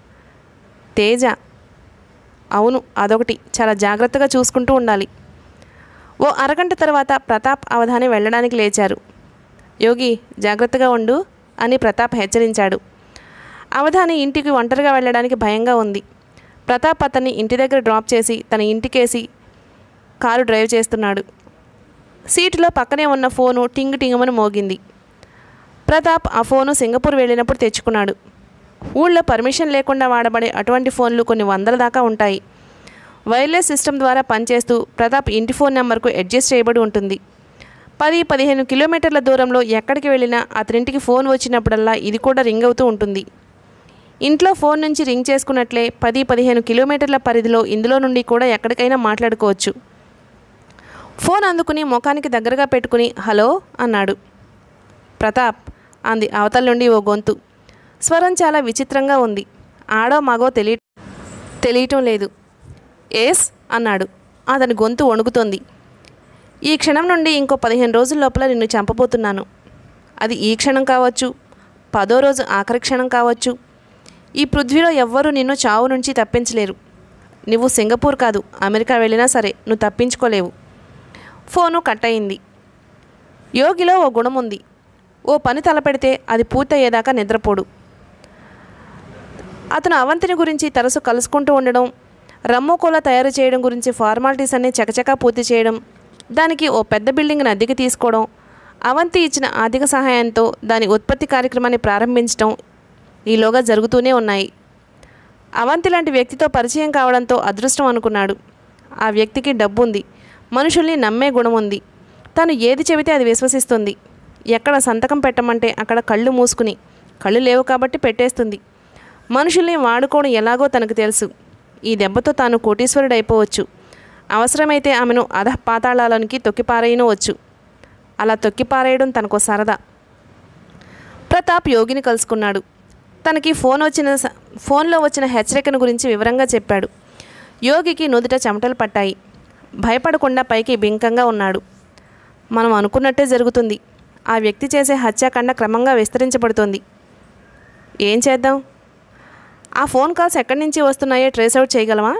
తేజ అవును అదొకటి చాలా జాగ్రత్తగా చూసుకుంటూ ఉండాలి ఓ అరగంట తర్వాత ప్రతాప్ అవధాని వెళ్ళడానికి లేచారు యోగి జాగ్రత్తగా ఉండు అని ప్రతాప్ హెచ్చరించాడు అవధాని ఇంటికి ఒంటరిగా వెళ్ళడానికి భయంగా ఉంది ప్రతాప్ అతన్ని ఇంటి దగ్గర డ్రాప్ చేసి తన ఇంటికేసి కారు డ్రైవ్ చేస్తున్నాడు సీటులో పక్కనే ఉన్న ఫోను టింగ్ టింగమని మోగింది ప్రతాప్ ఆ ఫోను సింగపూర్ వెళ్ళినప్పుడు తెచ్చుకున్నాడు ఊళ్ళో పర్మిషన్ లేకుండా వాడబడే అటువంటి ఫోన్లు కొన్ని వందల దాకా ఉంటాయి వైర్లెస్ సిస్టమ్ ద్వారా పనిచేస్తూ ప్రతాప్ ఇంటి ఫోన్ నెంబర్కు అడ్జస్ట్ చేయబడి ఉంటుంది పది పదిహేను కిలోమీటర్ల దూరంలో ఎక్కడికి వెళ్ళినా అతనింటికి ఫోన్ వచ్చినప్పుడల్లా ఇది కూడా రింగ్ అవుతూ ఉంటుంది ఇంట్లో ఫోన్ నుంచి రింగ్ చేసుకున్నట్లే పది పదిహేను కిలోమీటర్ల పరిధిలో ఇందులో నుండి కూడా ఎక్కడికైనా మాట్లాడుకోవచ్చు ఫోన్ అందుకుని ముఖానికి దగ్గరగా పెట్టుకుని హలో అన్నాడు ప్రతాప్ అంది అవతల నుండి ఓ గొంతు స్వరం చాలా విచిత్రంగా ఉంది ఆడో మగో తెలియ తెలియటం లేదు ఏస్ అన్నాడు అతని గొంతు వణుకుతోంది ఈ క్షణం నుండి ఇంకో పదిహేను రోజుల లోపల నిన్ను చంపబోతున్నాను అది ఈ క్షణం కావచ్చు పదో రోజు ఆఖరి క్షణం కావచ్చు ఈ పృథ్వీలో ఎవ్వరూ నిన్ను చావు నుంచి తప్పించలేరు నువ్వు సింగపూర్ కాదు అమెరికా వెళ్ళినా సరే నువ్వు తప్పించుకోలేవు ఫోను కట్ అయింది యోగిలో ఓ గుణం ఉంది ఓ పని తలపెడితే అది పూర్తయ్యేదాకా నిద్రపోడు అతను అవంతిని గురించి తరచు కలుసుకుంటూ ఉండడం రమ్ము కోల తయారు చేయడం గురించి ఫార్మాలిటీస్ అన్ని చకచకా పూర్తి చేయడం దానికి ఓ పెద్ద బిల్డింగ్ని అద్దెకి తీసుకోవడం అవంతి ఇచ్చిన ఆర్థిక సహాయంతో దాని ఉత్పత్తి కార్యక్రమాన్ని ప్రారంభించడం ఈలోగా జరుగుతూనే ఉన్నాయి అవంతి లాంటి వ్యక్తితో పరిచయం కావడంతో అదృష్టం అనుకున్నాడు ఆ వ్యక్తికి డబ్బు ఉంది మనుషుల్ని నమ్మే గుణం ఉంది తను ఏది చెబితే అది విశ్వసిస్తుంది ఎక్కడ సంతకం పెట్టమంటే అక్కడ కళ్ళు మూసుకుని కళ్ళు లేవు కాబట్టి పెట్టేస్తుంది మనుషుల్ని వాడుకోవడం ఎలాగో తనకు తెలుసు ఈ దెబ్బతో తాను కోటీశ్వరుడు అయిపోవచ్చు అవసరమైతే ఆమెను అధ పాతాళాలనికి తొక్కిపారేయనవచ్చు అలా తొక్కిపారేయడం తనకు సరదా ప్రతాప్ యోగిని కలుసుకున్నాడు తనకి ఫోన్ వచ్చిన స- ఫోన్లో వచ్చిన హెచ్చరికను గురించి వివరంగా చెప్పాడు యోగికి నుదుట చెమటలు పట్టాయి భయపడకుండా పైకి బింకంగా ఉన్నాడు మనం అనుకున్నట్టే జరుగుతుంది ఆ వ్యక్తి చేసే హత్యాకాండ క్రమంగా విస్తరించబడుతోంది ఏం చేద్దాం ఆ ఫోన్ కాల్స్ ఎక్కడి నుంచి వస్తున్నాయో ట్రేస్ అవుట్ చేయగలమా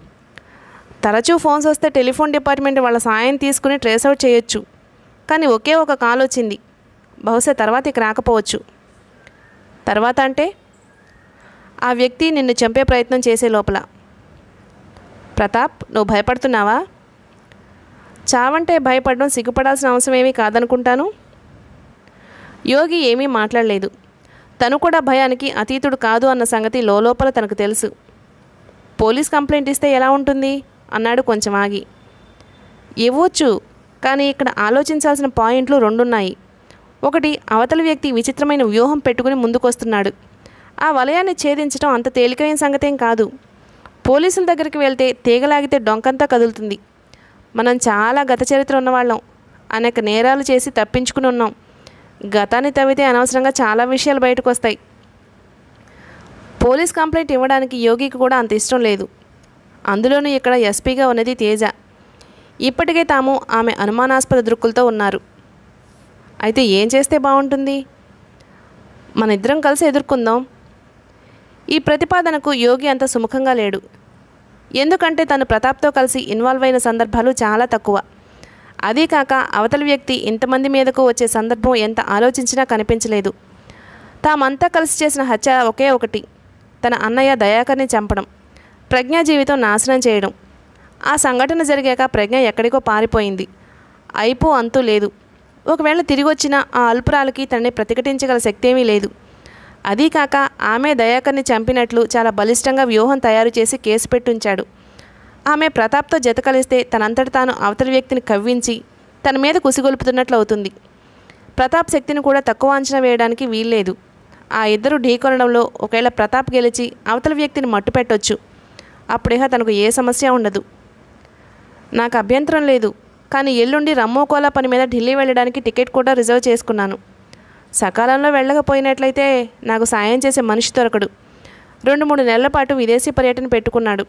తరచూ ఫోన్స్ వస్తే టెలిఫోన్ డిపార్ట్మెంట్ వాళ్ళ సాయం తీసుకుని ట్రేస్ అవుట్ చేయొచ్చు కానీ ఒకే ఒక కాల్ వచ్చింది బహుశా తర్వాత ఇక రాకపోవచ్చు తర్వాత అంటే ఆ వ్యక్తి నిన్ను చంపే ప్రయత్నం చేసే లోపల ప్రతాప్ నువ్వు భయపడుతున్నావా చావంటే భయపడడం సిగ్గుపడాల్సిన అవసరం ఏమీ కాదనుకుంటాను యోగి ఏమీ మాట్లాడలేదు తను కూడా భయానికి అతీతుడు కాదు అన్న సంగతి లోపల తనకు తెలుసు పోలీస్ కంప్లైంట్ ఇస్తే ఎలా ఉంటుంది అన్నాడు కొంచెం ఆగి ఇవ్వచ్చు కానీ ఇక్కడ ఆలోచించాల్సిన పాయింట్లు రెండున్నాయి ఒకటి అవతలి వ్యక్తి విచిత్రమైన వ్యూహం పెట్టుకుని ముందుకొస్తున్నాడు ఆ వలయాన్ని ఛేదించడం అంత తేలికైన సంగతేం కాదు పోలీసుల దగ్గరికి వెళ్తే తీగలాగితే డొంకంతా కదులుతుంది మనం చాలా గత చరిత్ర ఉన్నవాళ్ళం అనేక నేరాలు చేసి తప్పించుకుని ఉన్నాం గతాన్ని తవ్వితే అనవసరంగా చాలా విషయాలు బయటకు వస్తాయి పోలీస్ కంప్లైంట్ ఇవ్వడానికి యోగికి కూడా అంత ఇష్టం లేదు అందులోనూ ఇక్కడ ఎస్పీగా ఉన్నది తేజ ఇప్పటికే తాము ఆమె అనుమానాస్పద దృక్కులతో ఉన్నారు అయితే ఏం చేస్తే బాగుంటుంది మన ఇద్దరం కలిసి ఎదుర్కొందాం ఈ ప్రతిపాదనకు యోగి అంత సుముఖంగా లేడు ఎందుకంటే తను ప్రతాప్తో కలిసి ఇన్వాల్వ్ అయిన సందర్భాలు చాలా తక్కువ అదీ కాక అవతలి వ్యక్తి ఇంతమంది మీదకు వచ్చే సందర్భం ఎంత ఆలోచించినా కనిపించలేదు తామంతా కలిసి చేసిన హత్య ఒకే ఒకటి తన అన్నయ్య దయాకర్ని చంపడం ప్రజ్ఞ జీవితం నాశనం చేయడం ఆ సంఘటన జరిగాక ప్రజ్ఞ ఎక్కడికో పారిపోయింది అయిపో అంతూ లేదు ఒకవేళ తిరిగి వచ్చిన ఆ అల్పురాలకి తనని ప్రతిఘటించగల శక్తి ఏమీ లేదు అదీ కాక ఆమె దయాకర్ని చంపినట్లు చాలా బలిష్టంగా వ్యూహం తయారు చేసి కేసు పెట్టుంచాడు ఆమె ప్రతాప్తో జత కలిస్తే తనంతట తాను అవతలి వ్యక్తిని కవ్వించి తన మీద కుసిగొలుపుతున్నట్లు అవుతుంది ప్రతాప్ శక్తిని కూడా తక్కువ అంచనా వేయడానికి వీల్లేదు ఆ ఇద్దరు ఢీకొనడంలో ఒకవేళ ప్రతాప్ గెలిచి అవతల వ్యక్తిని మట్టు పెట్టొచ్చు అప్పుడిహ తనకు ఏ సమస్య ఉండదు నాకు అభ్యంతరం లేదు కానీ ఎల్లుండి రమ్మోకోలా పని మీద ఢిల్లీ వెళ్ళడానికి టికెట్ కూడా రిజర్వ్ చేసుకున్నాను సకాలంలో వెళ్ళకపోయినట్లయితే నాకు సాయం చేసే మనిషి దొరకడు రెండు మూడు నెలల పాటు విదేశీ పర్యటన పెట్టుకున్నాడు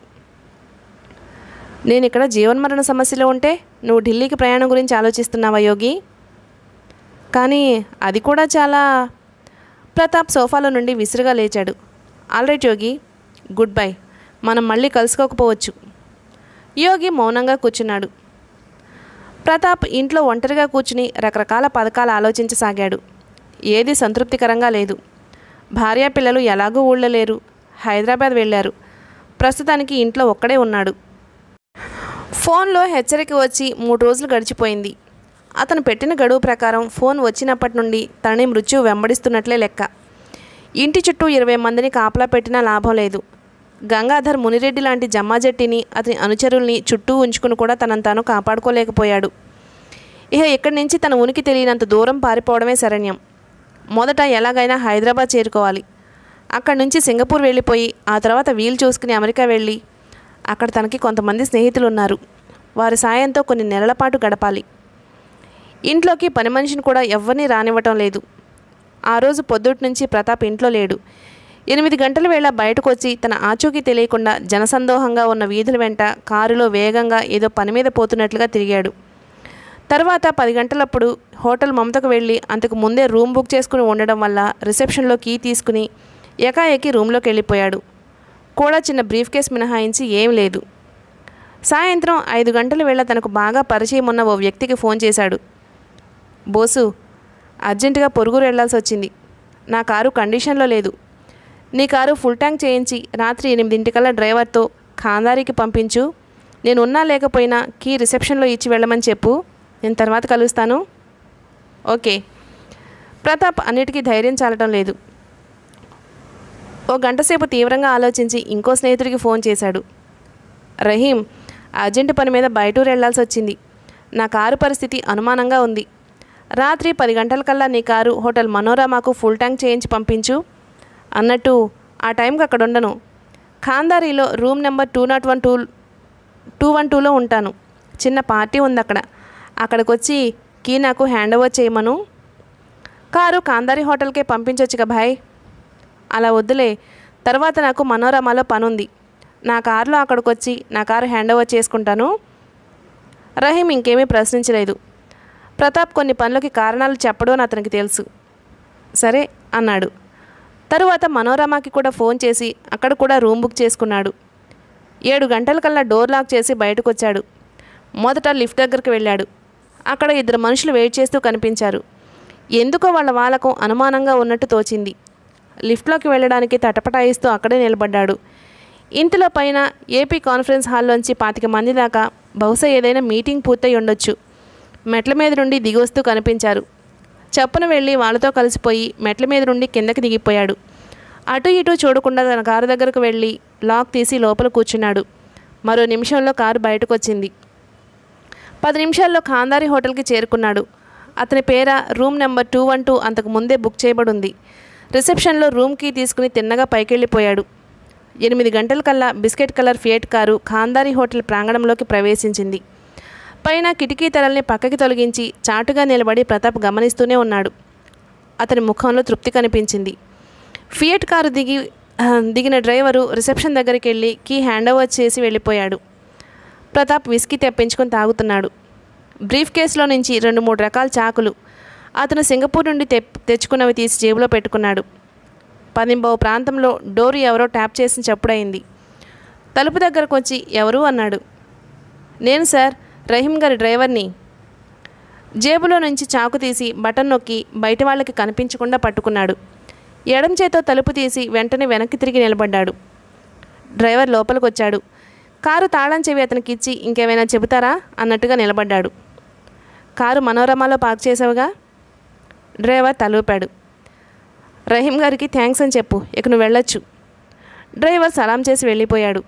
నేను ఇక్కడ జీవన్మరణ సమస్యలో ఉంటే నువ్వు ఢిల్లీకి ప్రయాణం గురించి ఆలోచిస్తున్నావా యోగి కానీ అది కూడా చాలా ప్రతాప్ సోఫాలో నుండి విసురుగా లేచాడు ఆల్రైట్ యోగి గుడ్ బై మనం మళ్ళీ కలుసుకోకపోవచ్చు యోగి మౌనంగా కూర్చున్నాడు ప్రతాప్ ఇంట్లో ఒంటరిగా కూర్చుని రకరకాల పథకాలు ఆలోచించసాగాడు ఏది సంతృప్తికరంగా లేదు భార్య పిల్లలు ఎలాగూ ఊళ్ళో లేరు హైదరాబాద్ వెళ్ళారు ప్రస్తుతానికి ఇంట్లో ఒక్కడే ఉన్నాడు ఫోన్లో హెచ్చరిక వచ్చి మూడు రోజులు గడిచిపోయింది అతను పెట్టిన గడువు ప్రకారం ఫోన్ వచ్చినప్పటి నుండి తనని మృత్యువు వెంబడిస్తున్నట్లే లెక్క ఇంటి చుట్టూ ఇరవై మందిని కాపలా పెట్టినా లాభం లేదు గంగాధర్ మునిరెడ్డి లాంటి జమ్మాజట్టిని అతని అనుచరుల్ని చుట్టూ ఉంచుకుని కూడా తనను తాను కాపాడుకోలేకపోయాడు ఇక ఇక్కడి నుంచి తన ఉనికి తెలియనంత దూరం పారిపోవడమే శరణ్యం మొదట ఎలాగైనా హైదరాబాద్ చేరుకోవాలి అక్కడి నుంచి సింగపూర్ వెళ్ళిపోయి ఆ తర్వాత వీలు చూసుకుని అమెరికా వెళ్ళి అక్కడ తనకి కొంతమంది స్నేహితులు ఉన్నారు వారి సాయంతో కొన్ని నెలల పాటు గడపాలి ఇంట్లోకి పని మనిషిని కూడా ఎవరిని రానివ్వటం లేదు ఆ రోజు పొద్దుటి నుంచి ప్రతాప్ ఇంట్లో లేడు ఎనిమిది గంటల వేళ బయటకు వచ్చి తన ఆచూకీ తెలియకుండా జనసందోహంగా ఉన్న వీధుల వెంట కారులో వేగంగా ఏదో పని మీద పోతున్నట్లుగా తిరిగాడు తర్వాత పది గంటలప్పుడు హోటల్ మమతకు వెళ్ళి అంతకు ముందే రూమ్ బుక్ చేసుకుని ఉండడం వల్ల రిసెప్షన్లో కీ తీసుకుని ఎకాఎకి రూమ్లోకి వెళ్ళిపోయాడు కూడా చిన్న బ్రీఫ్ కేస్ మినహాయించి ఏం లేదు సాయంత్రం ఐదు గంటల వేళ తనకు బాగా పరిచయం ఉన్న ఓ వ్యక్తికి ఫోన్ చేశాడు బోసు అర్జెంటుగా పొరుగురు వెళ్లాల్సి వచ్చింది నా కారు కండిషన్లో లేదు నీ కారు ఫుల్ ట్యాంక్ చేయించి రాత్రి ఎనిమిదింటికల్లా డ్రైవర్తో ఖాందారికి పంపించు నేను ఉన్నా లేకపోయినా కీ రిసెప్షన్లో ఇచ్చి వెళ్ళమని చెప్పు నేను తర్వాత కలుస్తాను ఓకే ప్రతాప్ అన్నిటికీ ధైర్యం చాలటం లేదు ఓ గంటసేపు తీవ్రంగా ఆలోచించి ఇంకో స్నేహితుడికి ఫోన్ చేశాడు రహీం అర్జెంటు పని మీద బయటూరు వెళ్లాల్సి వచ్చింది నా కారు పరిస్థితి అనుమానంగా ఉంది రాత్రి పది గంటలకల్లా నీ కారు హోటల్ మనోరమాకు ఫుల్ ట్యాంక్ చేయించి పంపించు అన్నట్టు ఆ టైంకి అక్కడ ఉండను ఖాందారీలో room number two nought one two two one టూలో ఉంటాను చిన్న పార్టీ ఉంది అక్కడ అక్కడికి వచ్చి కీ నాకు హ్యాండ్ ఓవర్ చేయమను కారు కాందారి హోటల్కే పంపించొచ్చుగా భాయ్ అలా వద్దులే తర్వాత నాకు మనోరమలో పనుంది నా కారులో అక్కడికి వచ్చి నా కారు హ్యాండ్ ఓవర్ చేసుకుంటాను రహీం ఇంకేమీ ప్రశ్నించలేదు ప్రతాప్ కొన్ని పనులకి కారణాలు చెప్పడం అని అతనికి తెలుసు సరే అన్నాడు తరువాత మనోరమకి కూడా ఫోన్ చేసి అక్కడ కూడా రూమ్ బుక్ చేసుకున్నాడు ఏడు గంటలకల్లా డోర్ లాక్ చేసి బయటకు వచ్చాడు మొదట లిఫ్ట్ దగ్గరికి వెళ్ళాడు అక్కడ ఇద్దరు మనుషులు వెయిట్ చేస్తూ కనిపించారు ఎందుకో వాళ్ళ వాళ్ళకు అనుమానంగా ఉన్నట్టు తోచింది లిఫ్ట్లోకి వెళ్ళడానికి తటపటాయిస్తూ అక్కడే నిలబడ్డాడు ఇంతలో పైన ఏపీ కాన్ఫరెన్స్ హాల్లోంచి పాతిక మంది దాకా బహుశా ఏదైనా మీటింగ్ పూర్తయి ఉండొచ్చు మెట్ల మీద నుండి దిగొస్తూ కనిపించారు చప్పున వెళ్ళి వాళ్ళతో కలిసిపోయి మెట్ల మీద నుండి కిందకి దిగిపోయాడు అటు ఇటు చూడకుండా తన కారు దగ్గరకు వెళ్ళి లాక్ తీసి లోపల కూర్చున్నాడు మరో నిమిషంలో కారు బయటకు వచ్చింది పది నిమిషాల్లో ఖాందారి హోటల్కి చేరుకున్నాడు అతని పేర room number two one two అంతకు ముందే బుక్ చేయబడి ఉంది రిసెప్షన్లో రూమ్ కీ తీసుకుని తిన్నగా పైకెళ్ళిపోయాడు ఎనిమిది గంటలకల్లా biscuit colour Fiat car Khandari hotel ప్రాంగణంలోకి ప్రవేశించింది పైన కిటికీ తెరల్ని పక్కకి తొలగించి చాటుగా నిలబడి ప్రతాప్ గమనిస్తూనే ఉన్నాడు అతని ముఖంలో తృప్తి కనిపించింది ఫియట్ కారు దిగి ఆ, దిగిన డ్రైవరు రిసెప్షన్ దగ్గరికి వెళ్ళి కీ హ్యాండ్ ఓవర్ చేసి వెళ్ళిపోయాడు ప్రతాప్ విస్కీ తెప్పించుకొని తాగుతున్నాడు బ్రీఫ్ కేసులో నుంచి రెండు మూడు రకాల చాకులు అతను సింగపూర్ నుండి తె తెచ్చుకున్నవి తీసి జేబులో పెట్టుకున్నాడు పదింబవ ప్రాంతంలో డోరు ఎవరో ట్యాప్ చేసిన చప్పుడైంది తలుపు దగ్గరకు వచ్చి ఎవరు అన్నాడు నేను సార్ రహీం గారి డ్రైవర్ని జేబులో నుంచి చాకు తీసి బటన్ నొక్కి బయట వాళ్ళకి కనిపించకుండా పట్టుకున్నాడు ఎడం చేతో తలుపు తీసి వెంటనే వెనక్కి తిరిగి నిలబడ్డాడు డ్రైవర్ లోపలికి వచ్చాడు కారు తాళం చెవి అతనికి ఇచ్చి ఇంకేమైనా చెబుతారా అన్నట్టుగా నిలబడ్డాడు కారు మనోరమలో పార్క్ చేసావుగా డ్రైవర్ తలూపాడు రహీం గారికి థ్యాంక్స్ అని చెప్పు ఇక నువ్వు వెళ్ళొచ్చు డ్రైవర్ సలాం చేసి వెళ్ళిపోయాడు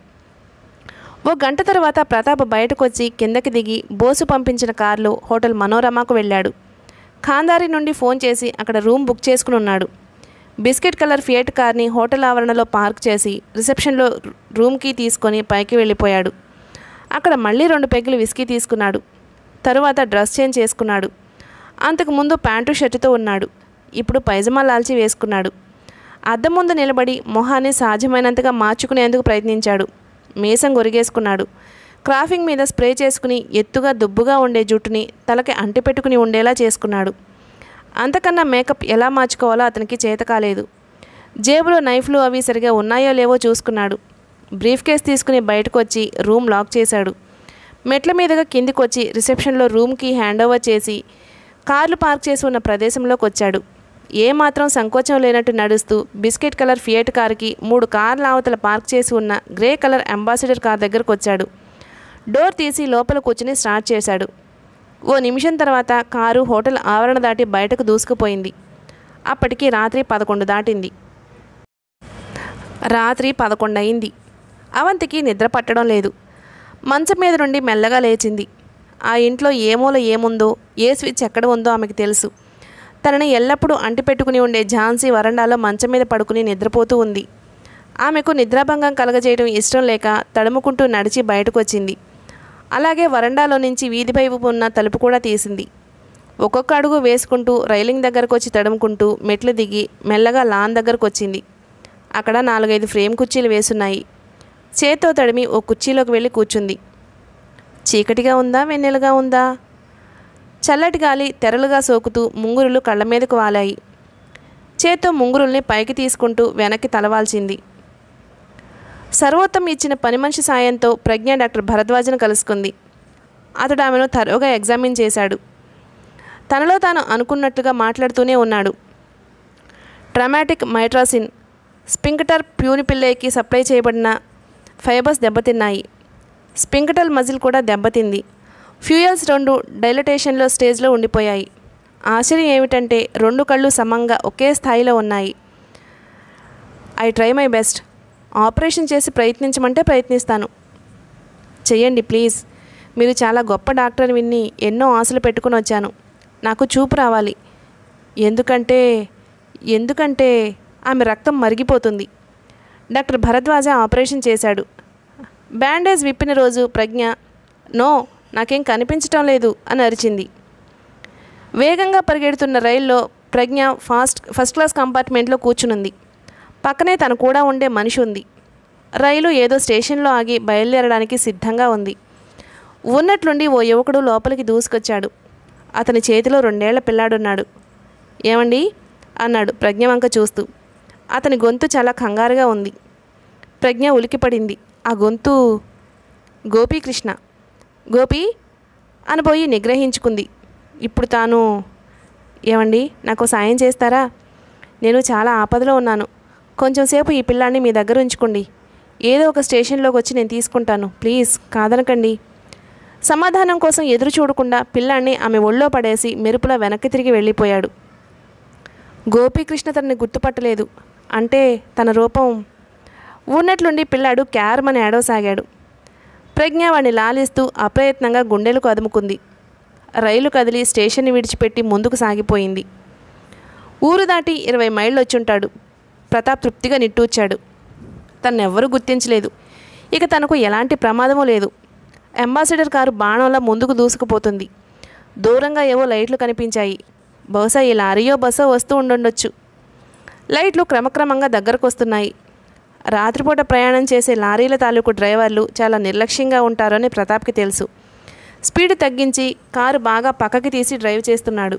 ఓ గంట తర్వాత ప్రతాప్ బయటకు వచ్చి కిందకి దిగి బోసు పంపించిన కారులో హోటల్ మనోరమకు వెళ్ళాడు ఖాందారి నుండి ఫోన్ చేసి అక్కడ రూమ్ బుక్ చేసుకుని ఉన్నాడు బిస్కెట్ కలర్ ఫియట్ కార్ని హోటల్ ఆవరణలో పార్క్ చేసి రిసెప్షన్లో రూమ్కి తీసుకొని పైకి వెళ్ళిపోయాడు అక్కడ మళ్ళీ రెండు పెగ్గులు విస్కీ తీసుకున్నాడు తరువాత డ్రెస్ చేంజ్ చేసుకున్నాడు అంతకుముందు ప్యాంటు షర్టుతో ఉన్నాడు ఇప్పుడు పైజమా లాల్చి వేసుకున్నాడు అద్దం ముందు నిలబడి మొహాన్ని సాధ్యమైనంతగా మార్చుకునేందుకు ప్రయత్నించాడు మీసం గొరిగేసుకున్నాడు క్రాఫింగ్ మీద స్ప్రే చేసుకుని ఎత్తుగా దుబ్బుగా ఉండే జుట్టుని తలకి అంటిపెట్టుకుని ఉండేలా చేసుకున్నాడు అంతకన్నా మేకప్ ఎలా మార్చుకోవాలో అతనికి చేత కాలేదు జేబులో నైఫ్లు అవి సరిగా ఉన్నాయో లేవో చూసుకున్నాడు బ్రీఫ్ కేస్ తీసుకుని బయటకు వచ్చి రూమ్ లాక్ చేశాడు మెట్ల మీదుగా కిందికి వచ్చి రిసెప్షన్లో రూమ్కి హ్యాండ్ ఓవర్ చేసి కార్లు పార్క్ చేసి ఉన్న ప్రదేశంలోకి వచ్చాడు ఏమాత్రం సంకోచం లేనట్టు నడుస్తూ బిస్కెట్ కలర్ ఫియట్ కారుకి మూడు కార్ల అవతల పార్క్ చేసి ఉన్న గ్రే కలర్ అంబాసిడర్ కార్ దగ్గరకు వచ్చాడు డోర్ తీసి లోపల కూర్చుని స్టార్ట్ చేశాడు ఓ నిమిషం తర్వాత కారు హోటల్ ఆవరణ దాటి బయటకు దూసుకుపోయింది అప్పటికి రాత్రి పదకొండు దాటింది రాత్రి పదకొండు అయింది అవంతికి నిద్ర పట్టడం లేదు మంచం మీద నుండి మెల్లగా లేచింది ఆ ఇంట్లో ఏ మూల ఏముందో ఏ స్విచ్ ఎక్కడ ఉందో ఆమెకు తెలుసు తనని ఎల్లప్పుడూ అంటిపెట్టుకుని ఉండే ఝాన్సీ వరండాలో మంచం మీద పడుకుని నిద్రపోతూ ఉంది ఆమెకు నిద్రాభంగం కలగజేయడం ఇష్టం లేక తడుముకుంటూ నడిచి బయటకు వచ్చింది అలాగే వరండాలో నుంచి వీధి వైపు ఉన్న తలుపు కూడా తీసింది ఒక్కొక్క అడుగు వేసుకుంటూ రైలింగ్ దగ్గరకు వచ్చి తడుముకుంటూ మెట్లు దిగి మెల్లగా లాన్ దగ్గరకు వచ్చింది అక్కడ నాలుగైదు ఫ్రేమ్ కుర్చీలు వేసున్నాయి చేత్తో తడిమి ఓ కుర్చీలోకి వెళ్ళి కూర్చుంది చీకటిగా ఉందా వెన్నెలుగా ఉందా చల్లటి గాలి తెరలుగా సోకుతూ ముంగురులు కళ్ళ మీదకు వాలాయి చేత్తో ముంగురుల్ని పైకి తీసుకుంటూ వెనక్కి తలవాల్చింది సర్వోత్తం ఇచ్చిన పని మనిషి సాయంతో ప్రజ్ఞ డాక్టర్ భరద్వాజను కలుసుకుంది అతడు ఆమెను తరోగా ఎగ్జామిన్ చేశాడు తనలో తాను అనుకున్నట్లుగా మాట్లాడుతూనే ఉన్నాడు ట్రమాటిక్ మైట్రాసిన్ స్పింకటర్ ప్యూనిపిల్లేకి సప్లై చేయబడిన ఫైబర్స్ దెబ్బతిన్నాయి స్పింకటల్ మజిల్ కూడా దెబ్బతింది ఫ్యూయల్స్ రెండు డైలటేషన్లో స్టేజ్లో ఉండిపోయాయి ఆశ్చర్యం ఏమిటంటే రెండు కళ్ళు సమంగా ఒకే స్థాయిలో ఉన్నాయి I try my best operation చేసి ప్రయత్నించమంటే ప్రయత్నిస్తాను చెయ్యండి ప్లీజ్ మీరు చాలా గొప్ప డాక్టర్ విన్ని ఎన్నో ఆశలు పెట్టుకుని వచ్చాను నాకు చూపు రావాలి ఎందుకంటే ఎందుకంటే ఆమె రక్తం మరిగిపోతుంది డాక్టర్ భరద్వాజ ఆపరేషన్ చేశాడు బ్యాండేజ్ విప్పిన రోజు ప్రజ్ఞ నో నాకేం కనిపించటం లేదు అని అరిచింది వేగంగా పరిగెడుతున్న రైల్లో ప్రజ్ఞ ఫాస్ట్ ఫస్ట్ క్లాస్ కంపార్ట్మెంట్లో కూర్చునుంది పక్కనే తను కూడా ఉండే మనిషి ఉంది రైలు ఏదో స్టేషన్లో ఆగి బయలుదేరడానికి సిద్ధంగా ఉంది ఉన్నట్లుండి ఓ యువకుడు లోపలికి దూసుకొచ్చాడు అతని చేతిలో రెండేళ్ల పిల్లాడున్నాడు ఏమండి అన్నాడు ప్రజ్ఞ వంక చూస్తూ అతని గొంతు చాలా కంగారుగా ఉంది ప్రజ్ఞ ఉలికిపడింది ఆ గొంతు గోపీకృష్ణ గోపి అనబోయి నిగ్రహించుకుంది ఇప్పుడు తాను ఏమండి నాకు సాయం చేస్తారా నేను చాలా ఆపదలో ఉన్నాను కొంచెం సేపు ఈ పిల్లాన్ని మీ దగ్గర ఉంచుకోండి ఏదో ఒక స్టేషన్లోకి వచ్చి నేను తీసుకుంటాను ప్లీజ్ కాదనకండి సమాధానం కోసం ఎదురు చూడకుండా పిల్లాన్ని ఆమె ఒళ్ళో పడేసి మెరుపులా వెనక్కి తిరిగి వెళ్ళిపోయాడు గోపీకృష్ణ తనని గుర్తుపట్టలేదు అంటే తన రూపం ఉన్నట్లుండి పిల్లాడు క్యారమని ఏడవసాగాడు ప్రజ్ఞ వాడిని లాలిస్తూ అప్రయత్నంగా గుండెలకు అదుముకుంది రైలు కదిలి స్టేషన్ని విడిచిపెట్టి ముందుకు సాగిపోయింది ఊరు దాటి ఇరవై మైళ్ళు వచ్చుంటాడు ప్రతాప్ తృప్తిగా నిట్టూర్చాడు తన్నెవ్వరూ గుర్తించలేదు ఇక తనకు ఎలాంటి ప్రమాదమూ లేదు అంబాసిడర్ కారు బాణంలా ముందుకు దూసుకుపోతుంది దూరంగా ఏవో లైట్లు కనిపించాయి బహుశా ఈ లారీయో బస్సో వస్తూ ఉండుండొచ్చు లైట్లు క్రమక్రమంగా దగ్గరకు వస్తున్నాయి రాత్రిపూట ప్రయాణం చేసే లారీల తాలూకు డ్రైవర్లు చాలా నిర్లక్ష్యంగా ఉంటారని ప్రతాప్కి తెలుసు స్పీడ్ తగ్గించి కారు బాగా పక్కకి తీసి డ్రైవ్ చేస్తున్నాడు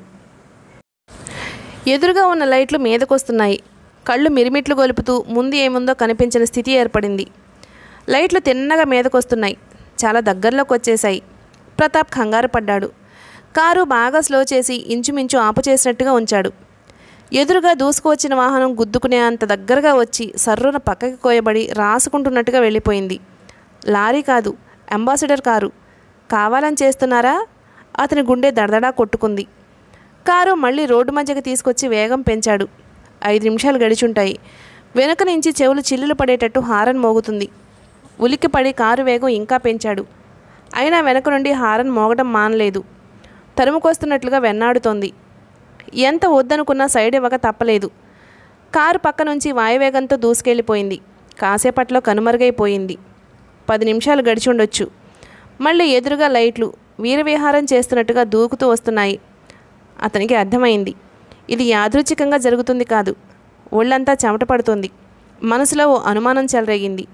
ఎదురుగా ఉన్న లైట్లు మీదకొస్తున్నాయి కళ్ళు మిరిమిట్లు గొలుపుతూ ముందు ఏముందో కనిపించిన స్థితి ఏర్పడింది లైట్లు తిన్నగా మీదకొస్తున్నాయి చాలా దగ్గరలోకి వచ్చేశాయి ప్రతాప్ కంగారు పడ్డాడు కారు బాగా స్లో చేసి ఇంచుమించు ఆపు చేసినట్టుగా ఉంచాడు ఎదురుగా దూసుకువచ్చిన వాహనం గుద్దుకునే అంత దగ్గరగా వచ్చి సర్రున పక్కకి కోయబడి రాసుకుంటున్నట్టుగా వెళ్ళిపోయింది లారీ కాదు అంబాసిడర్ కారు కావాలని చేస్తున్నారా అతని గుండె దడదడా కొట్టుకుంది కారు మళ్ళీ రోడ్డు మధ్యకి తీసుకొచ్చి వేగం పెంచాడు ఐదు నిమిషాలు గడిచుంటాయి వెనుక నుంచి చెవులు చిల్లులు పడేటట్టు హారన్ మోగుతుంది ఉలిక్కిపడి కారు వేగం ఇంకా పెంచాడు అయినా వెనక నుండి హారన్ మోగడం మానలేదు తరుముకొస్తున్నట్లుగా వెన్నాడుతోంది ఎంత వద్దనుకున్నా సైడ్ ఇవ్వక తప్పలేదు కారు పక్క నుంచి వాయువేగంతో దూసుకెళ్ళిపోయింది కాసేపట్లో కనుమరుగైపోయింది పది నిమిషాలు గడిచి ఉండొచ్చు మళ్ళీ ఎదురుగా లైట్లు వీరవిహారం చేస్తున్నట్టుగా దూకుతూ వస్తున్నాయి అతనికి అర్థమైంది ఇది యాదృచ్ఛికంగా జరుగుతుంది కాదు ఒళ్ళంతా చెమట పడుతుంది మనసులో ఓ అనుమానం చెలరేగింది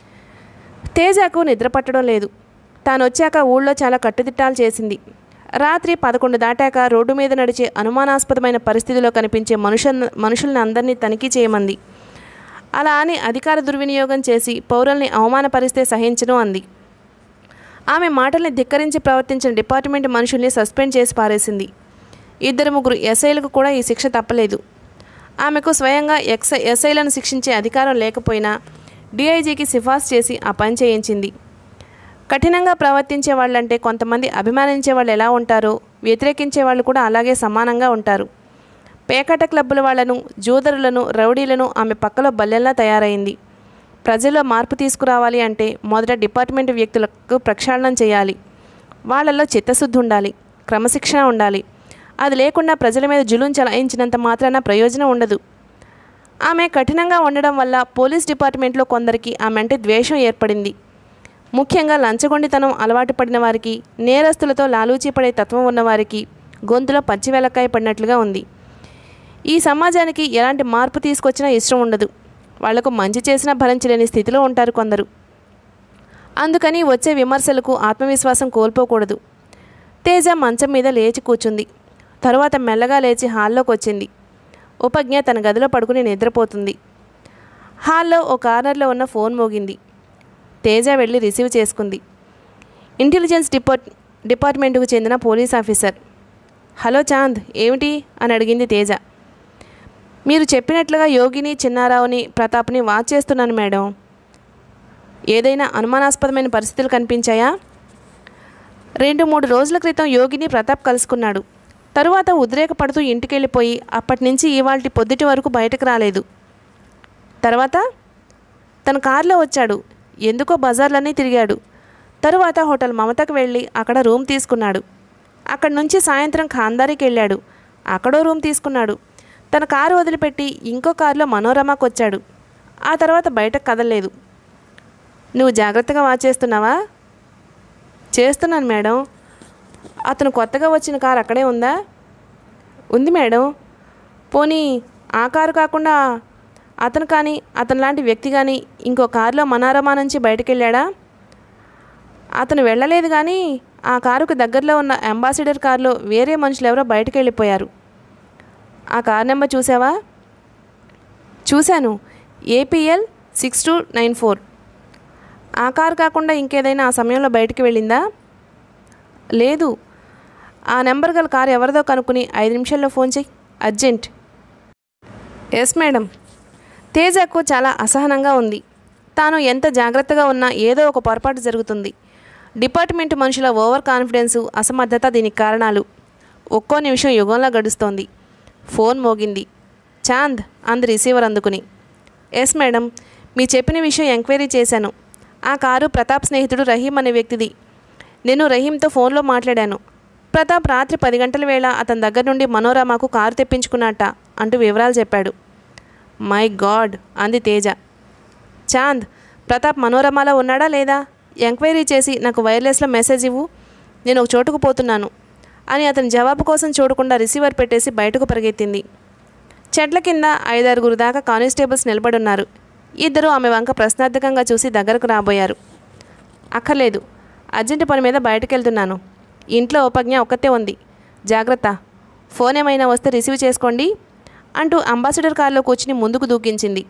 తేజకు నిద్ర పట్టడం లేదు తాను వచ్చాక ఊళ్ళో చాలా కట్టుదిట్టాలు చేసింది రాత్రి పదకొండు దాటాక రోడ్డు మీద నడిచే అనుమానాస్పదమైన పరిస్థితిలో కనిపించే మనుషు మనుషుల్ని అందరినీ తనిఖీ చేయమంది అలా అని అధికార దుర్వినియోగం చేసి పౌరుల్ని అవమానపరిస్తే సహించను అంది ఆమె మాటల్ని ధిక్కరించి ప్రవర్తించిన డిపార్ట్మెంట్ మనుషుల్ని సస్పెండ్ చేసి పారేసింది ఇద్దరు ముగ్గురు ఎస్ఐలకు కూడా ఈ శిక్ష తప్పలేదు ఆమెకు స్వయంగా ఎక్స్ ఎస్ఐలను శిక్షించే అధికారం లేకపోయినా డిఐజీకి సిఫార్సు చేసి ఆ పని చేయించింది కఠినంగా ప్రవర్తించే వాళ్ళంటే కొంతమంది అభిమానించే వాళ్ళు ఎలా ఉంటారో వ్యతిరేకించే వాళ్ళు కూడా అలాగే సమానంగా ఉంటారు పేకాట క్లబ్బుల వాళ్లను జూదరులను రౌడీలను ఆమె పక్కలో బల్లెల్లా తయారైంది ప్రజల్లో మార్పు తీసుకురావాలి అంటే మొదట డిపార్ట్మెంట్ వ్యక్తులకు ప్రక్షాళనం చేయాలి వాళ్ళల్లో చిత్తశుద్ధి ఉండాలి క్రమశిక్షణ ఉండాలి అది లేకుండా ప్రజల మీద జులుం చలాయించినంత మాత్రాన ప్రయోజనం ఉండదు ఆమె కఠినంగా ఉండడం వల్ల పోలీస్ డిపార్ట్మెంట్లో కొందరికి ఆమె అంటే ద్వేషం ఏర్పడింది ముఖ్యంగా లంచగొండితనం అలవాటు పడిన వారికి నేరస్తులతో లాలూచీ పడే తత్వం ఉన్నవారికి గొంతులో పచ్చి వెలక్కాయ పడినట్లుగా ఉంది ఈ సమాజానికి ఎలాంటి మార్పు తీసుకొచ్చినా ఇష్టం ఉండదు వాళ్లకు మంచి చేసినా భరించలేని స్థితిలో ఉంటారు కొందరు అందుకని వచ్చే విమర్శలకు ఆత్మవిశ్వాసం కోల్పోకూడదు తేజ మంచం మీద లేచి కూర్చుంది తరువాత మెల్లగా లేచి హాల్లోకి వచ్చింది ఉపజ్ఞ తన గదిలో పడుకుని నిద్రపోతుంది హాల్లో ఓ కార్నర్లో ఉన్న ఫోన్ మోగింది తేజ వెళ్ళి రిసీవ్ చేసుకుంది ఇంటెలిజెన్స్ డిపార్ట్ డిపార్ట్మెంట్కు చెందిన పోలీస్ ఆఫీసర్ హలో చాంద్ ఏమిటి అని అడిగింది తేజ మీరు చెప్పినట్లుగా యోగిని చిన్నారావుని ప్రతాప్ని వాచ్ చేస్తున్నాను మేడం ఏదైనా అనుమానాస్పదమైన పరిస్థితులు కనిపించాయా రెండు మూడు రోజుల క్రితం యోగిని ప్రతాప్ కలుసుకున్నాడు తరువాత ఉద్రేకపడుతూ ఇంటికెళ్ళిపోయి అప్పటి నుంచి ఇవాల్టి పొద్దుటి వరకు బయటకు రాలేదు తర్వాత తన కారులో వచ్చాడు ఎందుకో బజార్లన్నీ తిరిగాడు తరువాత హోటల్ మమతకు వెళ్ళి అక్కడ రూమ్ తీసుకున్నాడు అక్కడి నుంచి సాయంత్రం ఖాందారికి వెళ్ళాడు అక్కడో రూమ్ తీసుకున్నాడు తన కారు వదిలిపెట్టి ఇంకో కారులో మనోరమకు వచ్చాడు ఆ తర్వాత బయటకు కదలలేదు నువ్వు జాగ్రత్తగా వాచ్ చేస్తున్నావా చేస్తున్నాను మేడం అతను కొత్తగా వచ్చిన కారు అక్కడే ఉందా ఉంది మేడం పోనీ ఆ కారు కాకుండా అతను కానీ అతను లాంటి వ్యక్తి కానీ ఇంకో కారులో మనారమా నుంచి బయటకు వెళ్ళాడా అతను వెళ్ళలేదు కానీ ఆ కారుకు దగ్గరలో ఉన్న అంబాసిడర్ కారులో వేరే మనుషులు ఎవరో బయటకు వెళ్ళిపోయారు ఆ కార్ నెంబర్ చూసావా చూశాను APL six two nine four ఆ కారు కాకుండా ఇంకేదైనా ఆ సమయంలో బయటికి వెళ్ళిందా లేదు ఆ నెంబర్ గల కారు ఎవరిదో కనుక్కుని ఐదు నిమిషాల్లో ఫోన్ చెయ్యి అర్జెంట్ ఎస్ మేడం తేజకు చాలా అసహనంగా ఉంది తాను ఎంత జాగ్రత్తగా ఉన్నా ఏదో ఒక పొరపాటు జరుగుతుంది డిపార్ట్మెంట్ మనుషుల ఓవర్ కాన్ఫిడెన్సు అసమర్థత దీనికి కారణాలు ఒక్కో నిమిషం యుగంలా గడుస్తోంది ఫోన్ మోగింది చాంద్ అంది రిసీవర్ అందుకుని ఎస్ మేడం మీ చెప్పిన విషయం ఎంక్వైరీ చేశాను ఆ కారు ప్రతాప్ స్నేహితుడు రహీం అనే వ్యక్తిది నేను రహీంతో ఫోన్లో మాట్లాడాను ప్రతాప్ రాత్రి పది గంటల వేళ అతని దగ్గర నుండి మనోరమకు కారు తెప్పించుకున్నట్ట అంటూ వివరాలు చెప్పాడు మై గాడ్ అంది తేజ చాంద్ ప్రతాప్ మనోరమలో ఉన్నాడా లేదా ఎంక్వైరీ చేసి నాకు వైర్లెస్లో మెసేజ్ ఇవ్వు నేను ఒక చోటుకు పోతున్నాను అని అతని జవాబు కోసం చూడకుండా రిసీవర్ పెట్టేసి బయటకు పరిగెత్తింది చెట్ల కింద ఐదారుగురు దాకా కానిస్టేబుల్స్ నిలబడున్నారు ఇద్దరు ఆమె వంక ప్రశ్నార్థకంగా చూసి దగ్గరకు రాబోయారు అక్కర్లేదు అర్జెంటు పని మీద బయటకు వెళ్తున్నాను ఇంట్లో ఉపజ్ఞ ఒక్కతే ఉంది జాగ్రత్త ఫోన్ ఏమైనా వస్తే రిసీవ్ చేసుకోండి అంటూ అంబాసిడర్ కారులో కూర్చుని ముందుకు దూకించింది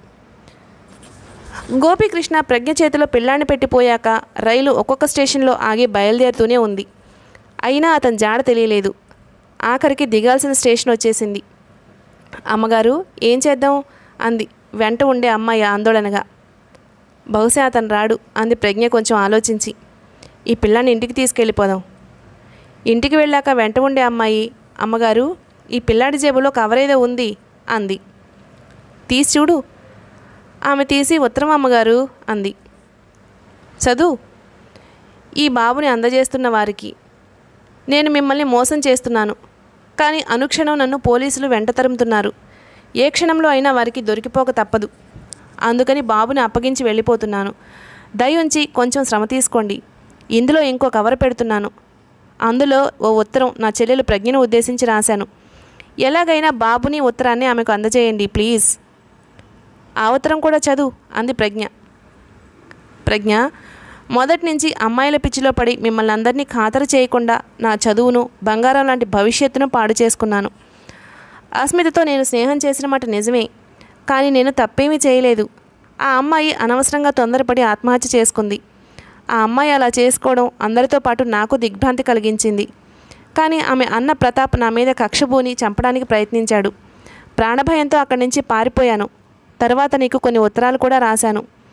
గోపీకృష్ణ ప్రజ్ఞ చేతిలో పిల్లాన్ని పెట్టిపోయాక రైలు ఒక్కొక్క స్టేషన్లో ఆగి బయలుదేరుతూనే ఉంది అయినా అతని జాడ తెలియలేదు ఆఖరికి దిగాల్సిన స్టేషన్ వచ్చేసింది అమ్మగారు ఏం చేద్దాం అంది వెంట ఉండే అమ్మాయి ఆందోళనగా బహుశా అతను రాడు అంది ప్రజ్ఞ కొంచెం ఆలోచించి ఈ పిల్లాన్ని ఇంటికి తీసుకెళ్ళిపోదాం ఇంటికి వెళ్ళాక వెంట ఉండే అమ్మాయి అమ్మగారు ఈ పిల్లాడి జేబులో కవర్ ఏదో ఉంది అంది తీసి చూడు ఆమె తీసి ఉత్తరం అమ్మగారు అంది చదువు ఈ బాబుని అందజేస్తున్న వారికి నేను మిమ్మల్ని మోసం చేస్తున్నాను కానీ అనుక్షణం నన్ను పోలీసులు వెంట తరుముతున్నారు ఏ క్షణంలో అయినా వారికి దొరికిపోక తప్పదు అందుకని బాబుని అప్పగించి వెళ్ళిపోతున్నాను దయ ఉంచి కొంచెం శ్రమ తీసుకోండి ఇందులో ఇంకో కవర్ పెడుతున్నాను అందులో ఓ ఉత్తరం నా చెల్లెలు ప్రజ్ఞను ఉద్దేశించి రాశాను ఎలాగైనా బాబుని ఉత్తరాన్ని ఆమెకు అందజేయండి ప్లీజ్ ఆ ఉత్తరం కూడా చదువు అంది ప్రజ్ఞ ప్రజ్ఞ మొదటి నుంచి అమ్మాయిల పిచ్చిలో పడి మిమ్మల్ని అందరినీ ఖాతరు చేయకుండా నా చదువును బంగారం లాంటి భవిష్యత్తును పాడు చేసుకున్నాను అస్మితతో నేను స్నేహం చేసిన మాట నిజమే కానీ నేను తప్పేమీ చేయలేదు ఆ అమ్మాయి అనవసరంగా తొందరపడి ఆత్మహత్య చేసుకుంది ఆ అమ్మాయి అలా చేసుకోవడం అందరితో పాటు నాకు దిగ్భ్రాంతి కలిగించింది కానీ ఆమె అన్న ప్రతాప్ నా మీద కక్షబూని చంపడానికి ప్రయత్నించాడు ప్రాణభయంతో అక్కడి నుంచి పారిపోయాను తర్వాత నీకు కొన్ని ఉత్తరాలు కూడా రాశాను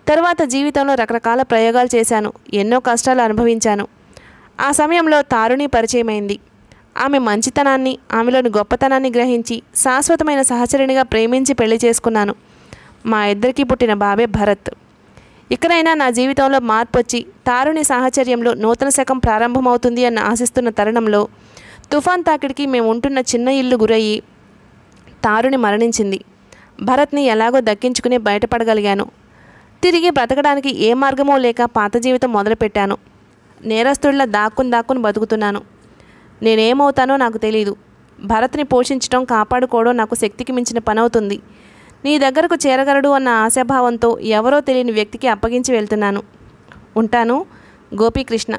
తరువాత జీవితంలో రకరకాల ప్రయోగాలు చేశాను ఎన్నో కష్టాలు అనుభవించాను ఆ సమయంలో తారుణి పరిచయమైంది ఆమె మంచితనాన్ని ఆమెలోని గొప్పతనాన్ని గ్రహించి శాశ్వతమైన సహచరునిగా ప్రేమించి పెళ్లి చేసుకున్నాను మా ఇద్దరికి పుట్టిన బాబే భరత్ ఇకనైనా నా జీవితంలో మార్పు వచ్చి తారుని సాహచర్యంలో నూతన శకం ప్రారంభమవుతుంది అని ఆశిస్తున్న తరుణంలో తుఫాన్ తాకిడికి మేము ఉంటున్న చిన్న ఇల్లు గురయ్యి తారుని మరణించింది భరత్ని ఎలాగో దక్కించుకుని బయటపడగలిగాను తిరిగి బ్రతకడానికి ఏ మార్గమో లేక పాత జీవితం మొదలుపెట్టాను నేరస్తుడిలా దాక్కుని దాక్కుని బతుకుతున్నాను నేనేమవుతానో నాకు తెలీదు భరత్ని పోషించడం కాపాడుకోవడం నాకు శక్తికి మించిన పనవుతుంది నీ దగ్గరకు చేరగలడు అన్న ఆశాభావంతో ఎవరో తెలియని వ్యక్తికి అప్పగించి వెళ్తున్నాను ఉంటాను గోపీకృష్ణ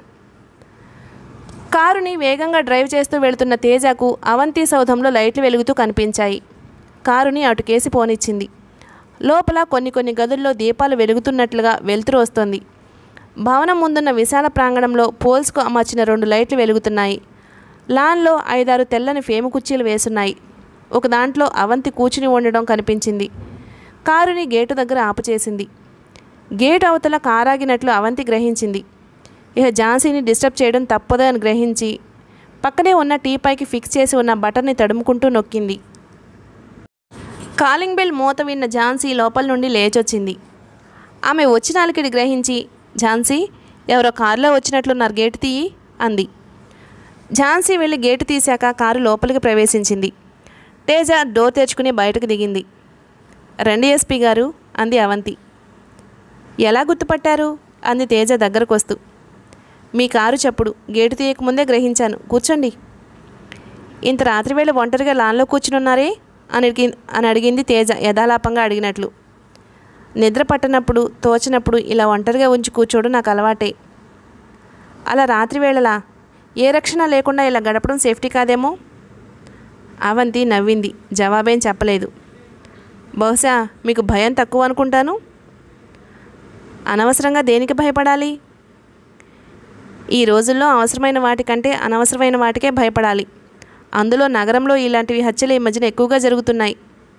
కారుని వేగంగా డ్రైవ్ చేస్తూ వెళుతున్న తేజకు అవంతి సౌధంలో లైట్లు వెలుగుతూ కనిపించాయి కారుని అటుకేసి పోనిచ్చింది లోపల కొన్ని కొన్ని గదుల్లో దీపాలు వెలుగుతున్నట్లుగా వెలుతురు వస్తోంది భవనం ముందున్న విశాల ప్రాంగణంలో పోల్స్కు అమర్చిన రెండు లైట్లు వెలుగుతున్నాయి లాన్లో ఐదారు తెల్లని ఫేము కుర్చీలు వేసున్నాయి ఒక దాంట్లో అవంతి కూర్చుని ఉండడం కనిపించింది కారుని గేటు దగ్గర ఆపుచేసింది గేట్ అవతల కారాగినట్లు అవంతి గ్రహించింది ఇక ఝాన్సీని డిస్టర్బ్ చేయడం తప్పదు అని గ్రహించి పక్కనే ఉన్న టీపైకి ఫిక్స్ చేసి ఉన్న బటన్ని తడుముకుంటూ నొక్కింది కాలింగ్ బెల్ మూత విన్న ఝాన్సీ లోపల నుండి లేచొచ్చింది ఆమె వచ్చినాలికిడి గ్రహించి ఝాన్సీ ఎవరో కారులో వచ్చినట్లున్నారు గేటు తీయి అంది ఝాన్సీ వెళ్ళి గేటు తీశాక కారు లోపలికి ప్రవేశించింది తేజ డోర్ తెరుచుకుని బయటకు దిగింది రండి ఎస్పీ గారు అంది అవంతి ఎలా గుర్తుపట్టారు అంది తేజ దగ్గరకు వస్తూ మీ కారు చప్పుడు గేటు తీయకముందే గ్రహించాను కూర్చోండి ఇంత రాత్రివేళ ఒంటరిగా లాన్లో కూర్చునున్నారే అని అడిగి అని అడిగింది తేజ యథాలాపంగా అడిగినట్లు నిద్ర పట్టనప్పుడు తోచినప్పుడు ఇలా ఒంటరిగా ఉంచి కూర్చోవడం నాకు అలవాటే అలా రాత్రి వేళలా ఏ రక్షణ లేకుండా ఇలా గడపడం సేఫ్టీ కాదేమో అవంతి నవ్వింది జవాబేం చెప్పలేదు బహుశా మీకు భయం తక్కువ అనుకుంటాను అనవసరంగా దేనికి భయపడాలి ఈ రోజుల్లో అవసరమైన వాటికంటే అనవసరమైన వాటికే భయపడాలి అందులో నగరంలో ఇలాంటివి హత్యలు ఈ మధ్యన ఎక్కువగా జరుగుతున్నాయి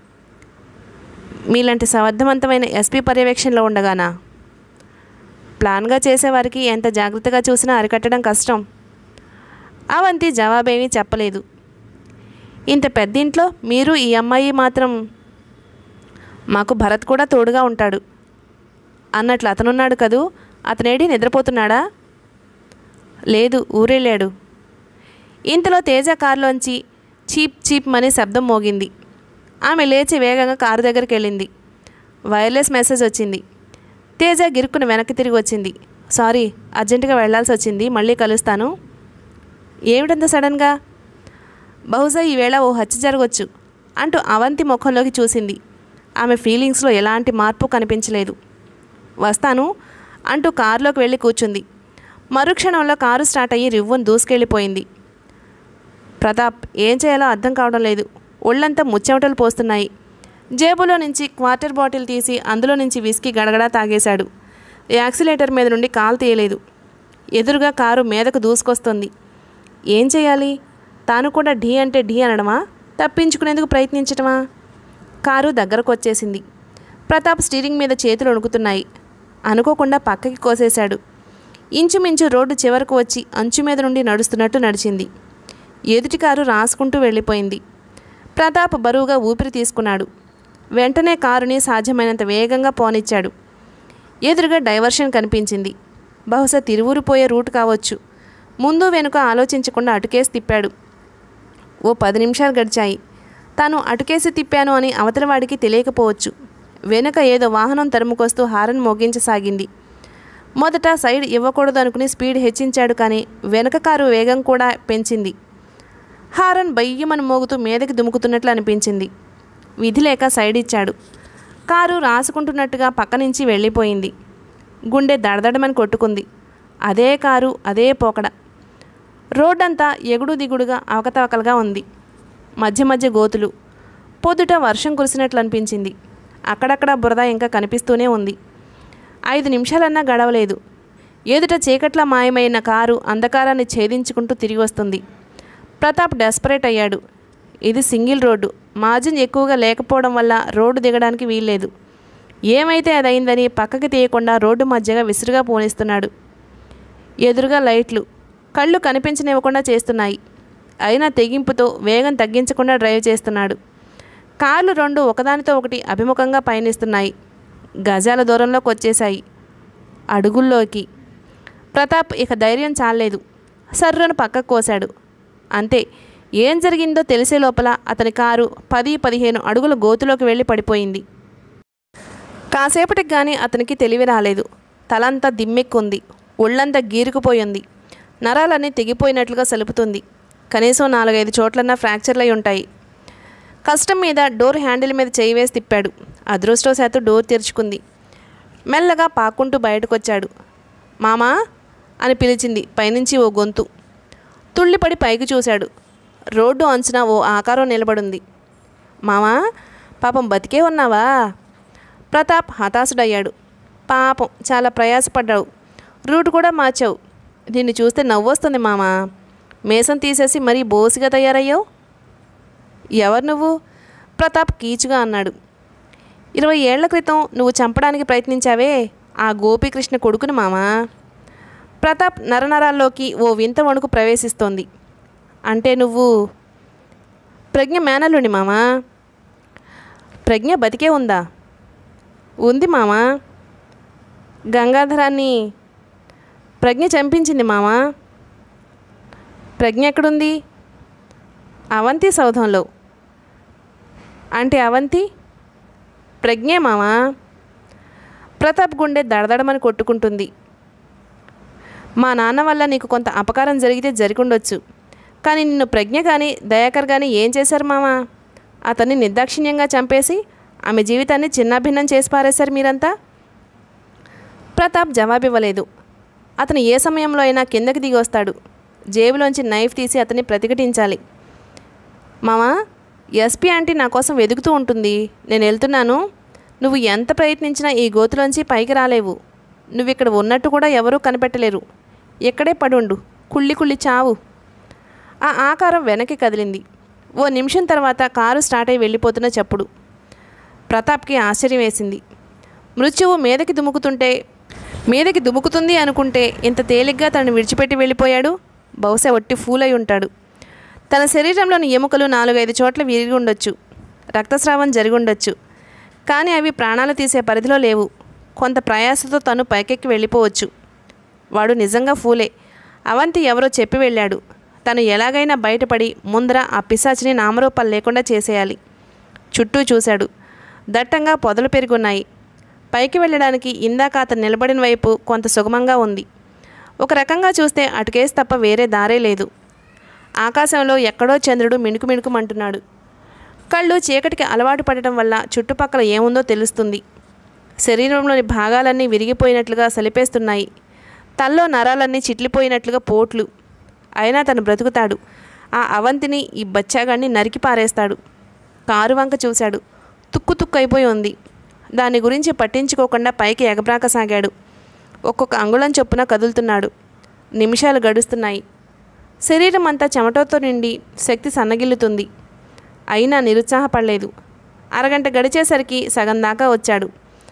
మీలాంటి సమర్థవంతమైన ఎస్పీ పర్యవేక్షణలో ఉండగానా ప్లాన్గా చేసేవారికి ఎంత జాగ్రత్తగా చూసినా అరికట్టడం కష్టం అవంతి జవాబేమీ చెప్పలేదు ఇంత పెద్ద ఇంట్లో మీరు ఈ అమ్మాయి మాత్రం మాకు భరత్ కూడా తోడుగా ఉంటాడు అన్నట్లు అతనున్నాడు కదూ అతనేడి నిద్రపోతున్నాడా లేదు ఊరెళ్ళాడు ఇంతలో తేజ కారులోంచి చీప్ చీప్ అనే శబ్దం మోగింది ఆమె లేచి వేగంగా కారు దగ్గరికి వెళ్ళింది వైర్లెస్ మెసేజ్ వచ్చింది తేజ గిరుక్కున వెనక్కి తిరిగి వచ్చింది సారీ అర్జెంటుగా వెళ్ళాల్సి వచ్చింది మళ్ళీ కలుస్తాను ఏమిటంత సడన్గా బహుశా ఈవేళ ఓ హత్య జరగవచ్చు అంటూ అవంతి ముఖంలోకి చూసింది ఆమె ఫీలింగ్స్లో ఎలాంటి మార్పు కనిపించలేదు వస్తాను అంటూ కారులోకి వెళ్ళి కూర్చుంది మరుక్షణంలో కారు స్టార్ట్ అయ్యి రివ్వును దూసుకెళ్ళిపోయింది ప్రతాప్ ఏం చేయాలో అర్థం కావడం లేదు ఒళ్ళంతా ముచ్చెమటలు పోస్తున్నాయి జేబులో నుంచి క్వార్టర్ బాటిల్ తీసి అందులో నుంచి విస్కీ గడగడా తాగేశాడు యాక్సిలేటర్ మీద నుండి కాలు తీయలేదు ఎదురుగా కారు మీదకు దూసుకొస్తుంది ఏం చేయాలి తాను కూడా ఢీ అంటే ఢీ అనడమా తప్పించుకునేందుకు ప్రయత్నించటమా కారు దగ్గరకు వచ్చేసింది ప్రతాప్ స్టీరింగ్ మీద చేతులు వణుకుతున్నాయి అనుకోకుండా పక్కకి కోసేశాడు ఇంచుమించు రోడ్డు చివరకు వచ్చి అంచు మీద నుండి నడుస్తున్నట్టు నడిచింది ఎదుటి కారు రాసుకుంటూ వెళ్ళిపోయింది ప్రతాప్ బరువుగా ఊపిరి తీసుకున్నాడు వెంటనే కారుని సాధ్యమైనంత వేగంగా పోనిచ్చాడు ఎదురుగా డైవర్షన్ కనిపించింది బహుశా తిరువురు పోయే రూట్ కావచ్చు ముందు వెనుక ఆలోచించకుండా అటుకేసి తిప్పాడు ఓ పది నిమిషాలు గడిచాయి తాను అటుకేసి తిప్పాను అని అవతలవాడికి తెలియకపోవచ్చు వెనుక ఏదో వాహనం తరుముకొస్తూ హారన్ మోగించసాగింది మొదట సైడ్ ఇవ్వకూడదు అనుకుని స్పీడ్ హెచ్చించాడు కానీ వెనక కారు వేగం కూడా పెంచింది హారన్ బయ్యమని మోగుతూ మీదకి దుముకుతున్నట్లు అనిపించింది విధి లేక సైడ్ ఇచ్చాడు కారు రాసుకుంటున్నట్టుగా పక్క నుంచి వెళ్ళిపోయింది గుండె దడదడమని కొట్టుకుంది అదే కారు అదే పోకడ రోడ్డంతా ఎగుడు దిగుడుగా అవకతవకలుగా ఉంది మధ్య మధ్య గోతులు పొద్దుట వర్షం కురిసినట్లు అనిపించింది అక్కడక్కడ బురద ఇంకా కనిపిస్తూనే ఉంది ఐదు నిమిషాలన్నా గడవలేదు ఎదుట చీకట్ల మాయమైన కారు అంధకారాన్ని ఛేదించుకుంటూ తిరిగి వస్తుంది ప్రతాప్ డెస్పరేట్ అయ్యాడు ఇది సింగిల్ రోడ్డు మార్జిన్ ఎక్కువగా లేకపోవడం వల్ల రోడ్డు దిగడానికి వీల్లేదు ఏమైతే అదైందని పక్కకి తీయకుండా రోడ్డు మధ్యగా విసురుగా పోనిస్తున్నాడు ఎదురుగా లైట్లు కళ్ళు కనిపించనివ్వకుండా చేస్తున్నాయి అయినా తెగింపుతో వేగం తగ్గించకుండా డ్రైవ్ చేస్తున్నాడు కార్లు రెండు ఒకదానితో ఒకటి అభిముఖంగా పయనిస్తున్నాయి గజాల దూరంలోకి వచ్చేశాయి అడుగుల్లోకి ప్రతాప్ ఇక ధైర్యం చాలేదు సర్రును పక్కకు కోశాడు అంతే ఏం జరిగిందో తెలిసే లోపల అతని కారు పది పదిహేను అడుగుల గోతులోకి వెళ్ళి పడిపోయింది కాసేపటికి కానీ అతనికి తెలివి రాలేదు తలంతా దిమ్మెక్కుంది ఒళ్ళంతా గీరుకుపోయింది నరాలన్నీ తెగిపోయినట్లుగా సలుపుతుంది కనీసం నాలుగైదు చోట్లన్నా ఫ్రాక్చర్లై ఉంటాయి కష్టం మీద డోర్ హ్యాండిల్ మీద చేయి వేసి తిప్పాడు అదృష్టవశాత్తు డోర్ తెరుచుకుంది మెల్లగా పాక్కుంటూ బయటకొచ్చాడు మామా అని పిలిచింది పైనుంచి ఓ గొంతు తుళ్ళిపడి పైకి చూశాడు రోడ్డు అంచున ఓ ఆకారం నిలబడింది మామా పాపం బతికే ఉన్నావా ప్రతాప్ హతాశుడయ్యాడు పాపం చాలా ప్రయాసపడ్డావు రూట్ కూడా మార్చావు నిన్ను చూస్తే నవ్వొస్తుంది మామా మేసం తీసేసి మరీ బోసిగా తయారయ్యావు ఎవరు నువ్వు ప్రతాప్ కీచుగా అన్నాడు ఇరవై ఏళ్ల క్రితం నువ్వు చంపడానికి ప్రయత్నించావే ఆ గోపీకృష్ణ కొడుకును మామా ప్రతాప్ నరనరాల్లోకి ఓ వింత వణుకు ప్రవేశిస్తోంది అంటే నువ్వు ప్రజ్ఞ మేనల్లుండి మామా ప్రజ్ఞ బతికే ఉందా ఉంది మామా గంగాధరాన్ని ప్రజ్ఞ చంపించింది మామా ప్రజ్ఞ ఎక్కడుంది అవంతి సౌధంలో అంటే అవంతి ప్రజ్ఞే మామా ప్రతాప్ గుండె దడదడమని కొట్టుకుంటుంది మా నాన్న వల్ల నీకు కొంత అపకారం జరిగితే జరిగుండొచ్చు కానీ నిన్ను ప్రజ్ఞ కానీ దయాకర్ కానీ ఏం చేశారు మామా అతన్ని నిర్దాక్షిణ్యంగా చంపేసి ఆమె జీవితాన్ని చిన్నాభిన్నం చేసి పారేశారు మీరంతా ప్రతాప్ జవాబివ్వలేదు అతను ఏ సమయంలో అయినా కిందకి దిగి వస్తాడు జేబులోంచి నైఫ్ తీసి అతన్ని ప్రతిఘటించాలి మామా ఎస్పీ ఆంటీ నా కోసం వెతుకుతూ ఉంటుంది నేను వెళ్తున్నాను నువ్వు ఎంత ప్రయత్నించినా ఈ గోతులోంచి పైకి రాలేవు నువ్వు ఇక్కడ ఉన్నట్టు కూడా ఎవరూ కనిపెట్టలేరు ఇక్కడే పడుండు కుళ్ళి కుళ్ళి చావు ఆ ఆకారం వెనక్కి కదిలింది ఓ నిమిషం తర్వాత కారు స్టార్ట్ అయి వెళ్ళిపోతున్న చప్పుడు ప్రతాప్కి ఆశ్చర్యం వేసింది మృత్యువు మీదకి దుముకుతుంటే మీదకి దుముకుతుంది అనుకుంటే ఇంత తేలిగ్గా తనను విడిచిపెట్టి వెళ్ళిపోయాడు బహుశా ఒట్టి ఫూల్ అయి ఉంటాడు తన శరీరంలోని ఎముకలు నాలుగైదు చోట్ల విరిగి ఉండొచ్చు రక్తస్రావం జరిగి ఉండొచ్చు కానీ అవి ప్రాణాలు తీసే పరిధిలో లేవు కొంత ప్రయాసతో తను పైకెక్కి వెళ్ళిపోవచ్చు వాడు నిజంగా ఫూలే అవంతి ఎవరో చెప్పి వెళ్ళాడు తను ఎలాగైనా బయటపడి ముందర ఆ పిశాచిని నామరూపాలు లేకుండా చేసేయాలి చుట్టూ చూశాడు దట్టంగా పొదలు పెరుగున్నాయి పైకి వెళ్ళడానికి ఇందాక అతను నిలబడిన వైపు కొంత సుగమంగా ఉంది ఒక రకంగా చూస్తే అటుకేసి తప్ప వేరే దారే లేదు ఆకాశంలో ఎక్కడో చంద్రుడు మిణుకు మిణుకుమంటున్నాడు కళ్ళు చీకటికి అలవాటు పడటం వల్ల చుట్టుపక్కల ఏముందో తెలుస్తుంది శరీరంలోని భాగాలన్నీ విరిగిపోయినట్లుగా సలిపేస్తున్నాయి తల్లో నరాలన్నీ చిట్లిపోయినట్లుగా పోట్లు అయినా తను బ్రతుకుతాడు ఆ అవంతిని ఈ బచ్చాగాన్ని నరికి పారేస్తాడు కారు వంక చూశాడు తుక్కు తుక్కు అయిపోయి ఉంది దాని గురించి పట్టించుకోకుండా పైకి ఎగబ్రాకసాగాడు ఒక్కొక్క అంగుళం చొప్పున కదులుతున్నాడు నిమిషాలు గడుస్తున్నాయి శరీరం అంతా చెమటతో నిండి శక్తి సన్నగిల్లుతుంది అయినా నిరుత్సాహపడలేదు అరగంట గడిచేసరికి సగం దాకా వచ్చాడు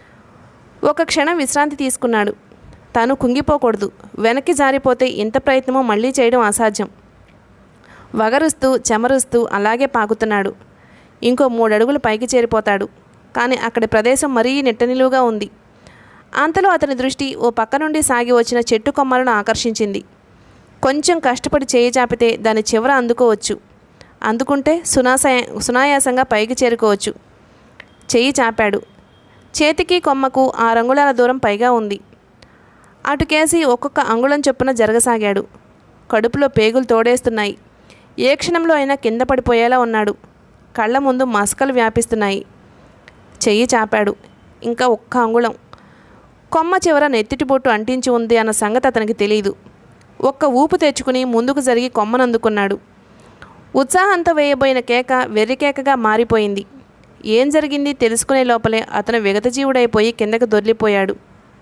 ఒక క్షణం విశ్రాంతి తీసుకున్నాడు తాను కుంగిపోకూడదు వెనక్కి జారిపోతే ఎంత ప్రయత్నమో మళ్ళీ చేయడం అసాధ్యం వగరుస్తూ చెమరుస్తూ అలాగే పాకుతున్నాడు ఇంకో మూడు అడుగులు పైకి చేరిపోతాడు కానీ అక్కడి ప్రదేశం మరీ నిట్టనిలువుగా ఉంది అంతలో అతని దృష్టి ఓ పక్క నుండి సాగి వచ్చిన చెట్టు కొమ్మలను ఆకర్షించింది కొంచెం కష్టపడి చేయి చాపితే దాని చివర అందుకోవచ్చు అందుకుంటే సునాసయ సునాయాసంగా పైకి చేరుకోవచ్చు చెయ్యి చాపాడు చేతికి కొమ్మకు ఆరు అంగుళాల దూరం పైగా ఉంది అటుకేసి ఒక్కొక్క అంగుళం చొప్పున జరగసాగాడు కడుపులో పేగులు తోడేస్తున్నాయి ఏ క్షణంలో అయినా కింద పడిపోయేలా ఉన్నాడు కళ్ళ ముందు మసకలు వ్యాపిస్తున్నాయి చెయ్యి చాపాడు ఇంకా ఒక్క అంగుళం కొమ్మ చివర నెత్తిటి బొట్టు అంటించి ఉంది అన్న సంగతి అతనికి తెలియదు ఒక్క ఊపు తెచ్చుకుని ముందుకు జరిగి కొమ్మనందుకున్నాడు ఉత్సాహంతో వేయబోయిన కేక వెర్రికేకగా మారిపోయింది ఏం జరిగింది తెలుసుకునే లోపలే అతను విగతజీవుడైపోయి కిందకు దొర్లిపోయాడు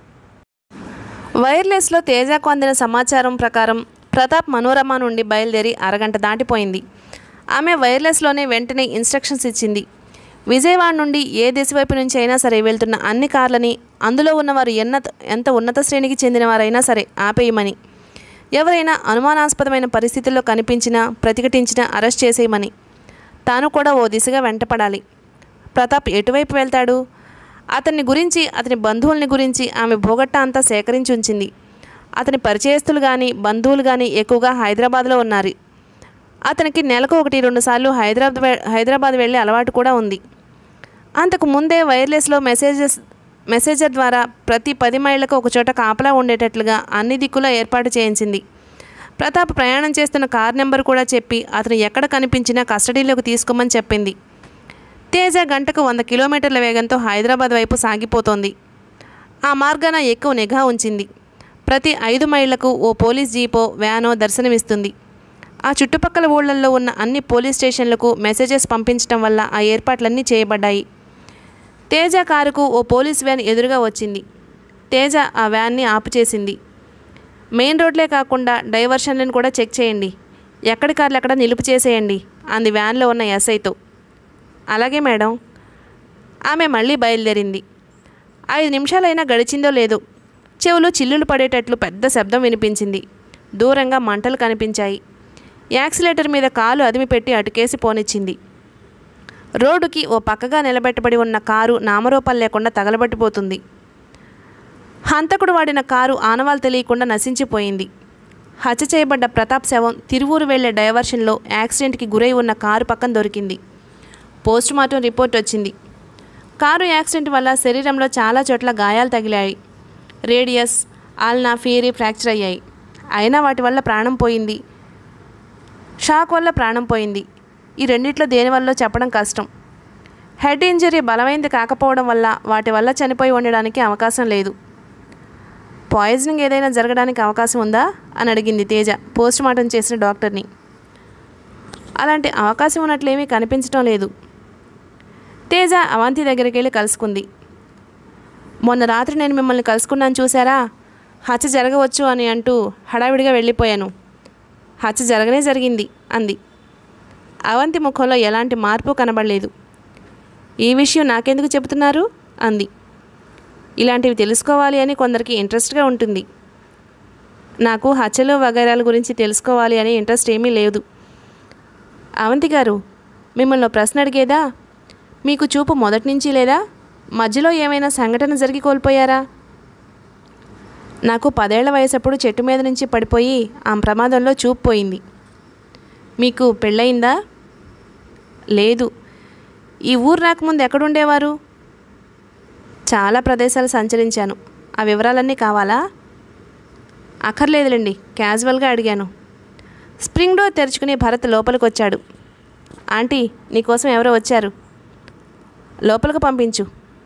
వైర్లెస్లో తేజకు అందిన సమాచారం ప్రకారం ప్రతాప్ మనోరమ నుండి బయలుదేరి అరగంట దాటిపోయింది ఆమె వైర్లెస్లోనే వెంటనే ఇన్స్ట్రక్షన్స్ ఇచ్చింది విజయవాడ నుండి ఏ దిశ వైపు నుంచి అయినా సరే వెళ్తున్న అన్ని కార్లని అందులో ఉన్నవారు ఎన్నత ఎంత ఉన్నత శ్రేణికి చెందినవారైనా సరే ఆపేయమని ఎవరైనా అనుమానాస్పదమైన పరిస్థితుల్లో కనిపించినా ప్రతిఘటించినా అరెస్ట్ చేసేయమని తాను కూడా ఓ దిశగా వెంటపడాలి ప్రతాప్ ఎటువైపు వెళ్తాడు అతన్ని గురించి అతని బంధువుల్ని గురించి ఆమె భూగట్ట అంతా సేకరించి ఉంచింది అతని పరిచయస్తులు కానీ బంధువులు కానీ ఎక్కువగా హైదరాబాద్లో ఉన్నారు అతనికి నెలకు ఒకటి రెండు సార్లు హైదరాబాద్ వె- హైదరాబాద్ వెళ్ళే అలవాటు కూడా ఉంది అంతకు ముందే వైర్లెస్లో మెసేజెస్ మెసేజర్ ద్వారా ప్రతి పది మైళ్ళకు ఒక చోట కాపలా ఉండేటట్లుగా అన్ని దిక్కులా ఏర్పాటు చేయించింది ప్రతాప్ ప్రయాణం చేస్తున్న కార్ నెంబర్ కూడా చెప్పి అతను ఎక్కడ కనిపించినా కస్టడీలోకి తీసుకోమని చెప్పింది తేజ గంటకు వంద కిలోమీటర్ల వేగంతో హైదరాబాద్ వైపు సాగిపోతోంది ఆ మార్గాన ఎక్కువ నిఘా ఉంచింది ప్రతి ఐదు మైళ్లకు ఓ పోలీస్ జీపో వ్యానో దర్శనమిస్తుంది ఆ చుట్టుపక్కల ఊళ్ళల్లో ఉన్న అన్ని పోలీస్ స్టేషన్లకు మెసేజెస్ పంపించడం వల్ల ఆ ఏర్పాట్లన్నీ చేయబడ్డాయి తేజ కారుకు ఓ పోలీస్ వ్యాన్ ఎదురుగా వచ్చింది తేజ ఆ వ్యాన్ని ఆపు చేసింది మెయిన్ రోడ్లే కాకుండా డైవర్షన్లను కూడా చెక్ చేయండి ఎక్కడి కార్లు ఎక్కడ నిలుపు చేసేయండి అంది వ్యాన్లో ఉన్న ఎస్ఐతో అలాగే మేడం ఆమె మళ్ళీ బయలుదేరింది ఐదు నిమిషాలైనా గడిచిందో లేదో చెవులు చిల్లులు పడేటట్లు పెద్ద శబ్దం వినిపించింది దూరంగా మంటలు కనిపించాయి యాక్సిలేటర్ మీద కాలు అదిమి పెట్టి అటుకేసి పోనిచ్చింది రోడ్డుకి ఓ పక్కగా నిలబెట్టబడి ఉన్న కారు నామరూపాలు లేకుండా తగలబట్టిపోతుంది హంతకుడు వాడిన కారు ఆనవాలు తెలియకుండా నశించిపోయింది హత్య చేయబడ్డ ప్రతాప్ శవం తిరువూరు వెళ్లే డైవర్షన్లో యాక్సిడెంట్కి గురై ఉన్న కారు పక్కన దొరికింది పోస్ట్ మార్టం రిపోర్ట్ వచ్చింది కారు యాక్సిడెంట్ వల్ల శరీరంలో చాలా చోట్ల గాయాలు తగిలాయి రేడియస్ ఆల్నా ఫియరీ ఫ్రాక్చర్ అయ్యాయి అయినా వాటి వల్ల ప్రాణం పోయింది షాక్ వల్ల ప్రాణం పోయింది ఈ రెండిట్లో దేని వల్ల చెప్పడం కష్టం హెడ్ ఇంజరీ బలమైంది కాకపోవడం వల్ల వాటి వల్ల చనిపోయి ఉండడానికి అవకాశం లేదు పాయిజనింగ్ ఏదైనా జరగడానికి అవకాశం ఉందా అని అడిగింది తేజ పోస్ట్ మార్టం చేసిన డాక్టర్ని అలాంటి అవకాశం ఉన్నట్లేమీ కనిపించడం లేదు తేజ అవంతి దగ్గరికి వెళ్ళి కలుసుకుంది మొన్న రాత్రి నేను మిమ్మల్ని కలుసుకున్నాను చూసారా హత్య జరగవచ్చు అని అంటూ హడావిడిగా వెళ్ళిపోయాను హత్య జరగనే జరిగింది అంది అవంతి ముఖంలో ఎలాంటి మార్పు కనబడలేదు ఈ విషయం నాకెందుకు చెబుతున్నారు అంది ఇలాంటివి తెలుసుకోవాలి అని కొందరికి ఇంట్రెస్ట్గా ఉంటుంది నాకు హత్యలు వగైరాల గురించి తెలుసుకోవాలి అనే ఇంట్రెస్ట్ ఏమీ లేదు అవంతి గారు మిమ్మల్ని ఓ ప్రశ్న అడిగేదా మీకు చూపు మొదటి నుంచి లేదా మధ్యలో ఏమైనా సంఘటన జరిగి కోల్పోయారా నాకు పదేళ్ల వయసప్పుడు చెట్టు మీద నుంచి పడిపోయి ఆ ప్రమాదంలో చూపు పోయింది మీకు పెళ్ళయిందా లేదు ఈ ఊరు రాకముందు ఎక్కడుండేవారు చాలా ప్రదేశాలు సంచరించాను ఆ వివరాలన్నీ కావాలా అక్కర్లేదులేండి క్యాజువల్గా అడిగాను స్ప్రింగ్ డోర్ తెరుచుకుని భరత్ లోపలికి వచ్చాడు ఆంటీ నీకోసం ఎవరో వచ్చారు లోపలికి పంపించు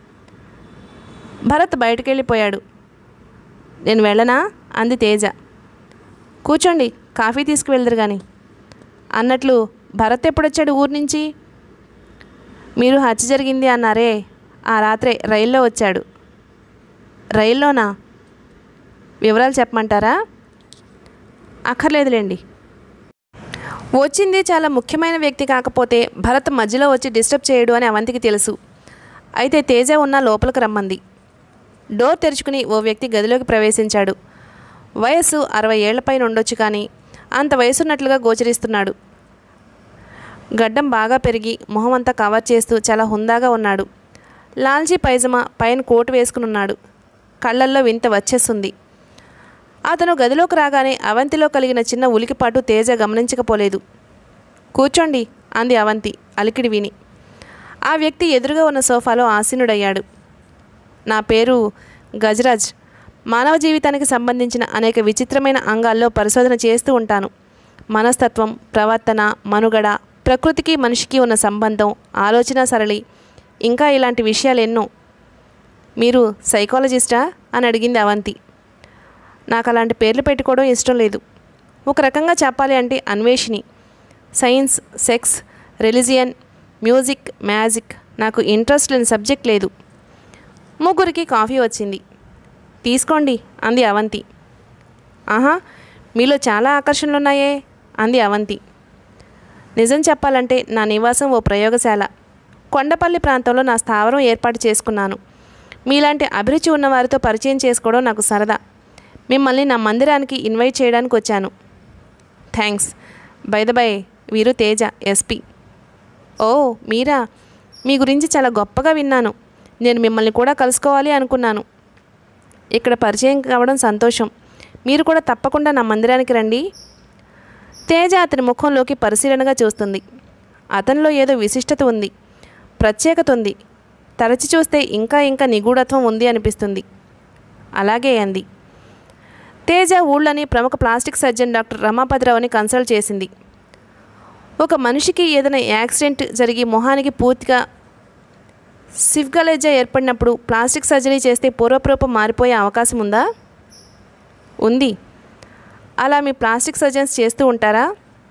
భరత్ బయటకు వెళ్ళిపోయాడు నేను వెళ్ళనా అంది తేజ కూర్చోండి కాఫీ తీసుకువెళ్దురు కానీ అన్నట్లు భరత్ ఎప్పుడొచ్చాడు ఊరి నుంచి మీరు హత్య జరిగింది అన్నారే ఆ రాత్రే రైల్లో వచ్చాడు రైల్లోనా వివరాలు చెప్పమంటారా అక్కర్లేదులేండి వచ్చింది చాలా ముఖ్యమైన వ్యక్తి కాకపోతే భరత్ మధ్యలో వచ్చి డిస్టర్బ్ చేయడు అని అవంతికి తెలుసు అయితే తేజ ఉన్న లోపలికి రమ్మంది డోర్ తెరుచుకుని ఓ వ్యక్తి గదిలోకి ప్రవేశించాడు వయస్సు అరవై ఏళ్లపైన ఉండొచ్చు కానీ అంత వయసున్నట్లుగా గోచరిస్తున్నాడు గడ్డం బాగా పెరిగి మొహం అంతా కవర్ చేస్తూ చాలా హుందాగా ఉన్నాడు లాల్జీ పైజమా పైన కోటు వేసుకుని ఉన్నాడు కళ్ళల్లో వింత వచ్చేస్తుంది అతను గదిలోకి రాగానే అవంతిలో కలిగిన చిన్న ఉలికిపాటు తేజ గమనించకపోలేదు కూర్చోండి అంది అవంతి అలికిడి విని ఆ వ్యక్తి ఎదురుగా ఉన్న సోఫాలో ఆసీనుడయ్యాడు నా పేరు గజరాజ్ మానవ జీవితానికి సంబంధించిన అనేక విచిత్రమైన అంగాల్లో పరిశోధన చేస్తూ ఉంటాను మనస్తత్వం ప్రవర్తన మనుగడ ప్రకృతికి మనిషికి ఉన్న సంబంధం ఆలోచన సరళి ఇంకా ఇలాంటి విషయాలు ఎన్నో మీరు సైకాలజిస్టా అని అడిగింది అవంతి నాకు అలాంటి పేర్లు పెట్టుకోవడం ఇష్టం లేదు ఒక రకంగా చెప్పాలి అంటే Anveshini science sex religion music magic నాకు ఇంట్రెస్ట్ లేని సబ్జెక్ట్ లేదు ముగ్గురికి కాఫీ వచ్చింది తీసుకోండి అంది అవంతి ఆహా మీలో చాలా ఆకర్షణలు ఉన్నాయే అంది అవంతి నిజం చెప్పాలంటే నా నివాసం ఓ ప్రయోగశాల కొండపల్లి ప్రాంతంలో నా స్థావరం ఏర్పాటు చేసుకున్నాను మీలాంటి అభిరుచి ఉన్న వారితో పరిచయం చేసుకోవడం నాకు సరదా మిమ్మల్ని నా మందిరానికి ఇన్వైట్ చేయడానికి వచ్చాను థ్యాంక్స్ బై ద బై వీరు తేజ ఎస్పీ ఓ మీరా మీ గురించి చాలా గొప్పగా విన్నాను నేను మిమ్మల్ని కూడా కలుసుకోవాలి అనుకున్నాను ఇక్కడ పరిచయం కావడం సంతోషం మీరు కూడా తప్పకుండా నా మందిరానికి రండి తేజ అతని ముఖంలోకి పరిశీలనగా చూస్తుంది అతనిలో ఏదో విశిష్టత ఉంది ప్రత్యేకత ఉంది తరచి చూస్తే ఇంకా ఇంకా నిగూఢత్వం ఉంది అనిపిస్తుంది అలాగే అంది తేజ ఊళ్ళని ప్రముఖ ప్లాస్టిక్ సర్జన్ డాక్టర్ రమాపతిరావుని కన్సల్ట్ చేసింది ఒక మనిషికి ఏదైనా యాక్సిడెంట్ జరిగి మొహానికి పూర్తిగా సిఫ్గలెజ్జా ఏర్పడినప్పుడు ప్లాస్టిక్ సర్జరీ చేస్తే పూర్వరూపం మారిపోయే అవకాశం ఉందా ఉంది అలా మీ ప్లాస్టిక్ సర్జన్స్ చేస్తూ ఉంటారా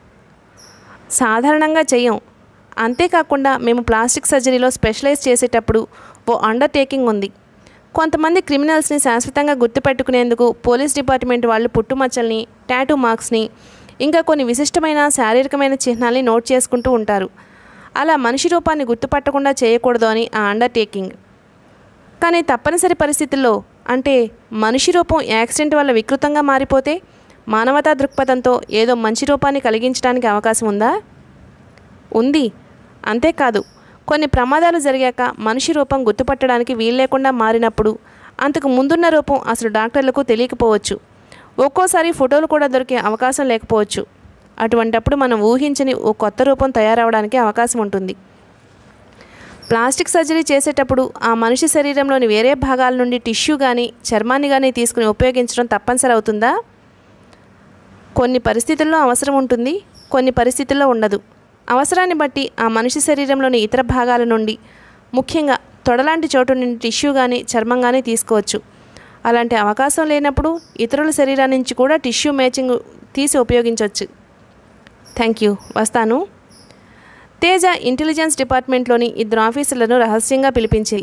సాధారణంగా చెయ్యం అంతేకాకుండా మేము ప్లాస్టిక్ సర్జరీలో స్పెషలైజ్ చేసేటప్పుడు ఓ అండర్టేకింగ్ ఉంది కొంతమంది క్రిమినల్స్ని శాశ్వతంగా గుర్తుపెట్టుకునేందుకు పోలీస్ డిపార్ట్మెంట్ వాళ్ళు పుట్టుమచ్చల్ని టాటూ మార్క్స్ని ఇంకా కొన్ని విశిష్టమైన శారీరకమైన చిహ్నాల్ని నోట్ చేసుకుంటూ ఉంటారు అలా మనిషి రూపాన్ని గుర్తుపట్టకుండా చేయకూడదు అని ఆ అండర్టేకింగ్ కానీ తప్పనిసరి పరిస్థితుల్లో అంటే మనిషి రూపం యాక్సిడెంట్ వల్ల వికృతంగా మారిపోతే మానవతా దృక్పథంతో ఏదో మంచి రూపాన్ని కలిగించడానికి అవకాశం ఉందా ఉంది అంతేకాదు కొన్ని ప్రమాదాలు జరిగాక మనిషి రూపం గుర్తుపట్టడానికి వీల్లేకుండా మారినప్పుడు అంతకు ముందున్న రూపం అసలు డాక్టర్లకు తెలియకపోవచ్చు ఒక్కోసారి ఫోటోలు కూడా దొరికే అవకాశం లేకపోవచ్చు అటువంటప్పుడు మనం ఊహించని ఓ కొత్త రూపం తయారవడానికి అవకాశం ఉంటుంది ప్లాస్టిక్ సర్జరీ చేసేటప్పుడు ఆ మనిషి శరీరంలోని వేరే భాగాల నుండి టిష్యూ కానీ చర్మాన్ని కానీ తీసుకుని ఉపయోగించడం తప్పనిసరి అవుతుందా కొన్ని పరిస్థితుల్లో అవసరం ఉంటుంది కొన్ని పరిస్థితుల్లో ఉండదు అవసరాన్ని బట్టి ఆ మనిషి శరీరంలోని ఇతర భాగాల నుండి ముఖ్యంగా తొడలాంటి చోటు నుండి టిష్యూ కానీ చర్మం కానీ తీసుకోవచ్చు అలాంటి అవకాశం లేనప్పుడు ఇతరుల శరీరం నుంచి కూడా టిష్యూ మ్యాచింగ్ తీసి ఉపయోగించవచ్చు థ్యాంక్ యూ వస్తాను తేజ ఇంటెలిజెన్స్ డిపార్ట్మెంట్లోని ఇద్దరు ఆఫీసర్లను రహస్యంగా పిలిపించి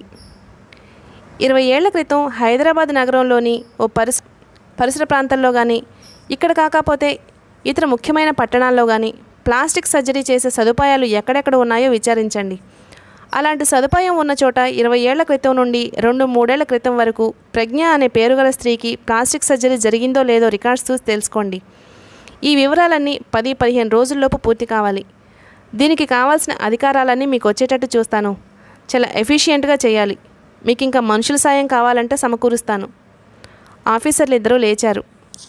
ఇరవై ఏళ్ల క్రితం హైదరాబాద్ నగరంలోని ఓ పరిస పరిసర ప్రాంతాల్లో కానీ ఇక్కడ కాకపోతే ఇతర ముఖ్యమైన పట్టణాల్లో కానీ ప్లాస్టిక్ సర్జరీ చేసే సదుపాయాలు ఎక్కడెక్కడ ఉన్నాయో విచారించండి అలాంటి సదుపాయం ఉన్న చోట ఇరవై ఏళ్ల క్రితం నుండి రెండు మూడేళ్ల క్రితం వరకు ప్రజ్ఞ అనే పేరుగల స్త్రీకి ప్లాస్టిక్ సర్జరీ జరిగిందో లేదో రికార్డ్స్ చూసి తెలుసుకోండి ఈ వివరాలన్నీ పది పదిహేను రోజుల్లోపు పూర్తి కావాలి దీనికి కావాల్సిన అధికారాలన్నీ మీకు వచ్చేటట్టు చూస్తాను చాలా ఎఫిషియెంట్గా చేయాలి మీకు ఇంకా మనుషుల సాయం కావాలంటే సమకూరుస్తాను ఆఫీసర్లు ఇద్దరూ లేచారు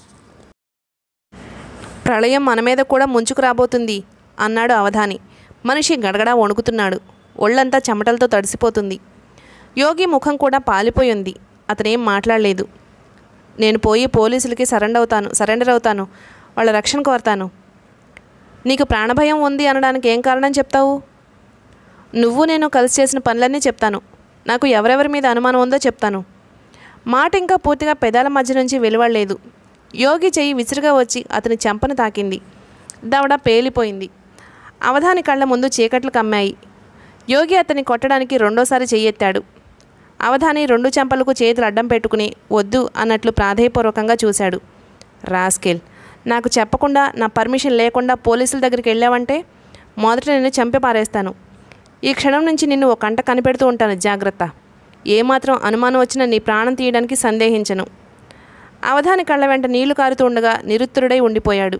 ప్రళయం మన మీద కూడా ముంచుకు రాబోతుంది అన్నాడు అవధాని మనిషి గడగడా వణుకుతున్నాడు ఒళ్ళంతా చెమటలతో తడిసిపోతుంది యోగి ముఖం కూడా పాలిపోయింది అతనేం మాట్లాడలేదు నేను పోయి పోలీసులకి సరెండర్ అవుతాను సరెండర్ అవుతాను వాళ్ళ రక్షణ కోరతాను నీకు ప్రాణభయం ఉంది అనడానికి ఏం కారణం చెప్తావు నువ్వు నేను కలిసి చేసిన పనులన్నీ చెప్తాను నాకు ఎవరెవరి మీద అనుమానం ఉందో చెప్తాను మాట ఇంకా పూర్తిగా పెదాల మధ్య నుంచి వెలువడలేదు యోగి చెయ్యి విసురుగా వచ్చి అతని చెంపను తాకింది దవడ పేలిపోయింది అవధాని కళ్ళ ముందు చీకట్లు కమ్మాయి యోగి అతన్ని కొట్టడానికి రెండోసారి చెయ్యెత్తాడు అవధాని రెండు చెంపలకు చేతులు అడ్డం పెట్టుకుని వద్దు అన్నట్లు ప్రాధేయపూర్వకంగా చూశాడు రాస్కెల్ నాకు చెప్పకుండా నా పర్మిషన్ లేకుండా పోలీసుల దగ్గరికి వెళ్ళావంటే మొదట నిన్ను చంపి పారేస్తాను ఈ క్షణం నుంచి నిన్ను ఒక కంట కనిపెడుతూ ఉంటాను జాగ్రత్త ఏమాత్రం అనుమానం వచ్చినా నీ ప్రాణం తీయడానికి సందేహించను అవధాని కళ్ళ వెంట నీళ్లు కారుతూ ఉండగా నిరుత్తరుడై ఉండిపోయాడు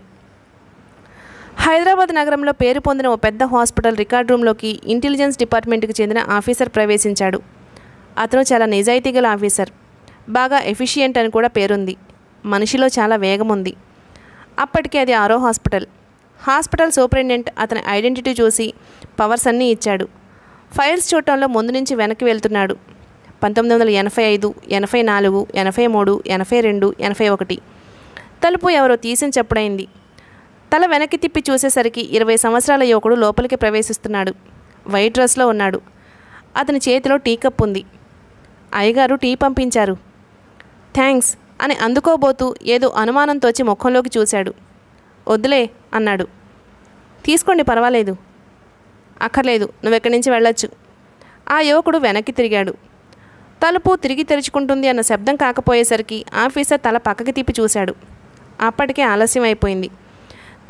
హైదరాబాద్ నగరంలో పేరు పొందిన ఓ పెద్ద హాస్పిటల్ రికార్డ్ రూమ్లోకి ఇంటెలిజెన్స్ డిపార్ట్మెంట్కి చెందిన ఆఫీసర్ ప్రవేశించాడు అతను చాలా నిజాయితీ గల ఆఫీసర్ బాగా ఎఫిషియెంట్ అని కూడా పేరుంది మనిషిలో చాలా వేగం ఉంది అప్పటికి అది ఆరో హాస్పిటల్ హాస్పిటల్ సూపరింటెండెంట్ అతని ఐడెంటిటీ చూసి పవర్స్ అన్నీ ఇచ్చాడు ఫైల్స్ చూడటంలో ముందు నుంచి వెనక్కి వెళ్తున్నాడు పంతొమ్మిది వందల ఎనభై ఐదు ఎనభై నాలుగు ఎనభై మూడు ఎనభై రెండు ఎనభై ఒకటి తలుపు ఎవరో తీసిన చెప్పుడైంది తల వెనక్కి తిప్పి చూసేసరికి ఇరవై సంవత్సరాల యువకుడు లోపలికి ప్రవేశిస్తున్నాడు వైట్ డ్రెస్లో ఉన్నాడు అతని చేతిలో టీ కప్ ఉంది అయ్యగారు టీ పంపించారు థ్యాంక్స్ అని అందుకోబోతూ ఏదో అనుమానంతో వచ్చి ముఖంలోకి చూశాడు వద్దులే అన్నాడు తీసుకోండి పర్వాలేదు అక్కర్లేదు నువ్వు ఎక్కడి నుంచి వెళ్ళొచ్చు ఆ యువకుడు వెనక్కి తిరిగాడు తలుపు తిరిగి తెరుచుకుంటుంది అన్న శబ్దం కాకపోయేసరికి ఆఫీసర్ తల పక్కకి తిప్పి చూశాడు అప్పటికే ఆలస్యం అయిపోయింది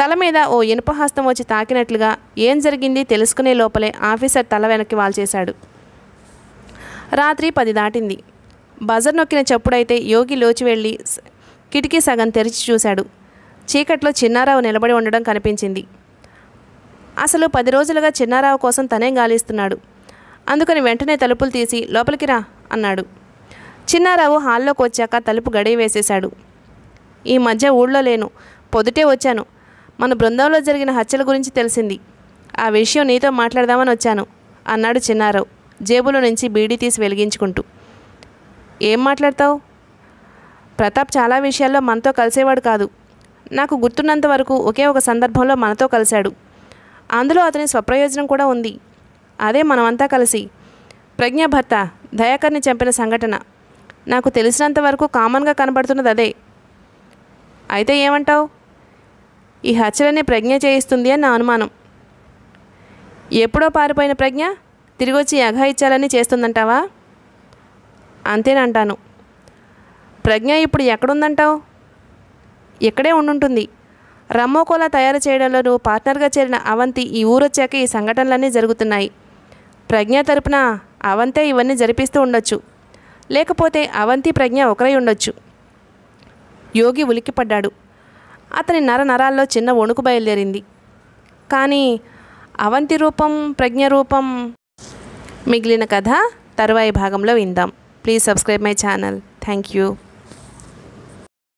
తల మీద ఓ ఇనుప హస్తం వచ్చి తాకినట్లుగా ఏం జరిగింది తెలుసుకునే లోపలే ఆఫీసర్ తల వెనక్కి వాల్చేశాడు రాత్రి పది దాటింది బజర్ నొక్కిన చప్పుడైతే యోగి లోచి వెళ్ళి స- కిటికీ సగం తెరిచి చూశాడు చీకట్లో చిన్నారావు నిలబడి ఉండడం కనిపించింది అసలు పది రోజులుగా చిన్నారావు కోసం తనే గాలిస్తున్నాడు అందుకని వెంటనే తలుపులు తీసి లోపలికి రా అన్నాడు చిన్నారావు హాల్లోకి వచ్చాక తలుపు గడియ వేసేశాడు ఈ మధ్య ఊళ్ళో లేను పొద్దుటే వచ్చాను మన బృందంలో జరిగిన హత్యల గురించి తెలిసింది ఆ విషయం నీతో మాట్లాడదామని వచ్చాను అన్నాడు చిన్నారావు జేబులో నుంచి బీడీ తీసి వెలిగించుకుంటూ ఏం మాట్లాడతావు ప్రతాప్ చాలా విషయాల్లో మనతో కలిసేవాడు కాదు నాకు గుర్తున్నంత వరకు ఒకే ఒక సందర్భంలో మనతో కలిశాడు అందులో అతని స్వప్రయోజనం కూడా ఉంది అదే మనమంతా కలిసి ప్రజ్ఞ భర్త దయాకర్ని చంపిన సంఘటన నాకు తెలిసినంత వరకు కామన్గా కనబడుతున్నది అదే అయితే ఏమంటావు ఈ హత్యలన్నీ ప్రజ్ఞ చేయిస్తుంది అని నా అనుమానం ఎప్పుడో పారిపోయిన ప్రజ్ఞ తిరిగొచ్చి అఘాయిత్యాలన్నీ చేస్తుందంటావా అంతేనంటాను ప్రజ్ఞ ఇప్పుడు ఎక్కడుందంటావు ఇక్కడే ఉండుంటుంది రమ్మోకోలా తయారు చేయడంలో నువ్వు పార్ట్నర్గా చేరిన అవంతి ఈ ఊరొచ్చాక ఈ సంఘటనలన్నీ జరుగుతున్నాయి ప్రజ్ఞ తరపున అవంతే ఇవన్నీ జరిపిస్తూ ఉండొచ్చు లేకపోతే అవంతి ప్రజ్ఞ ఒకరై ఉండొచ్చు యోగి ఉలిక్కిపడ్డాడు అతని నర నరాల్లో చిన్న వణుకు బయలుదేరింది కానీ అవంతి రూపం ప్రజ్ఞ రూపం మిగిలిన కథ తరువాయి భాగంలో విందాం please subscribe my channel thank you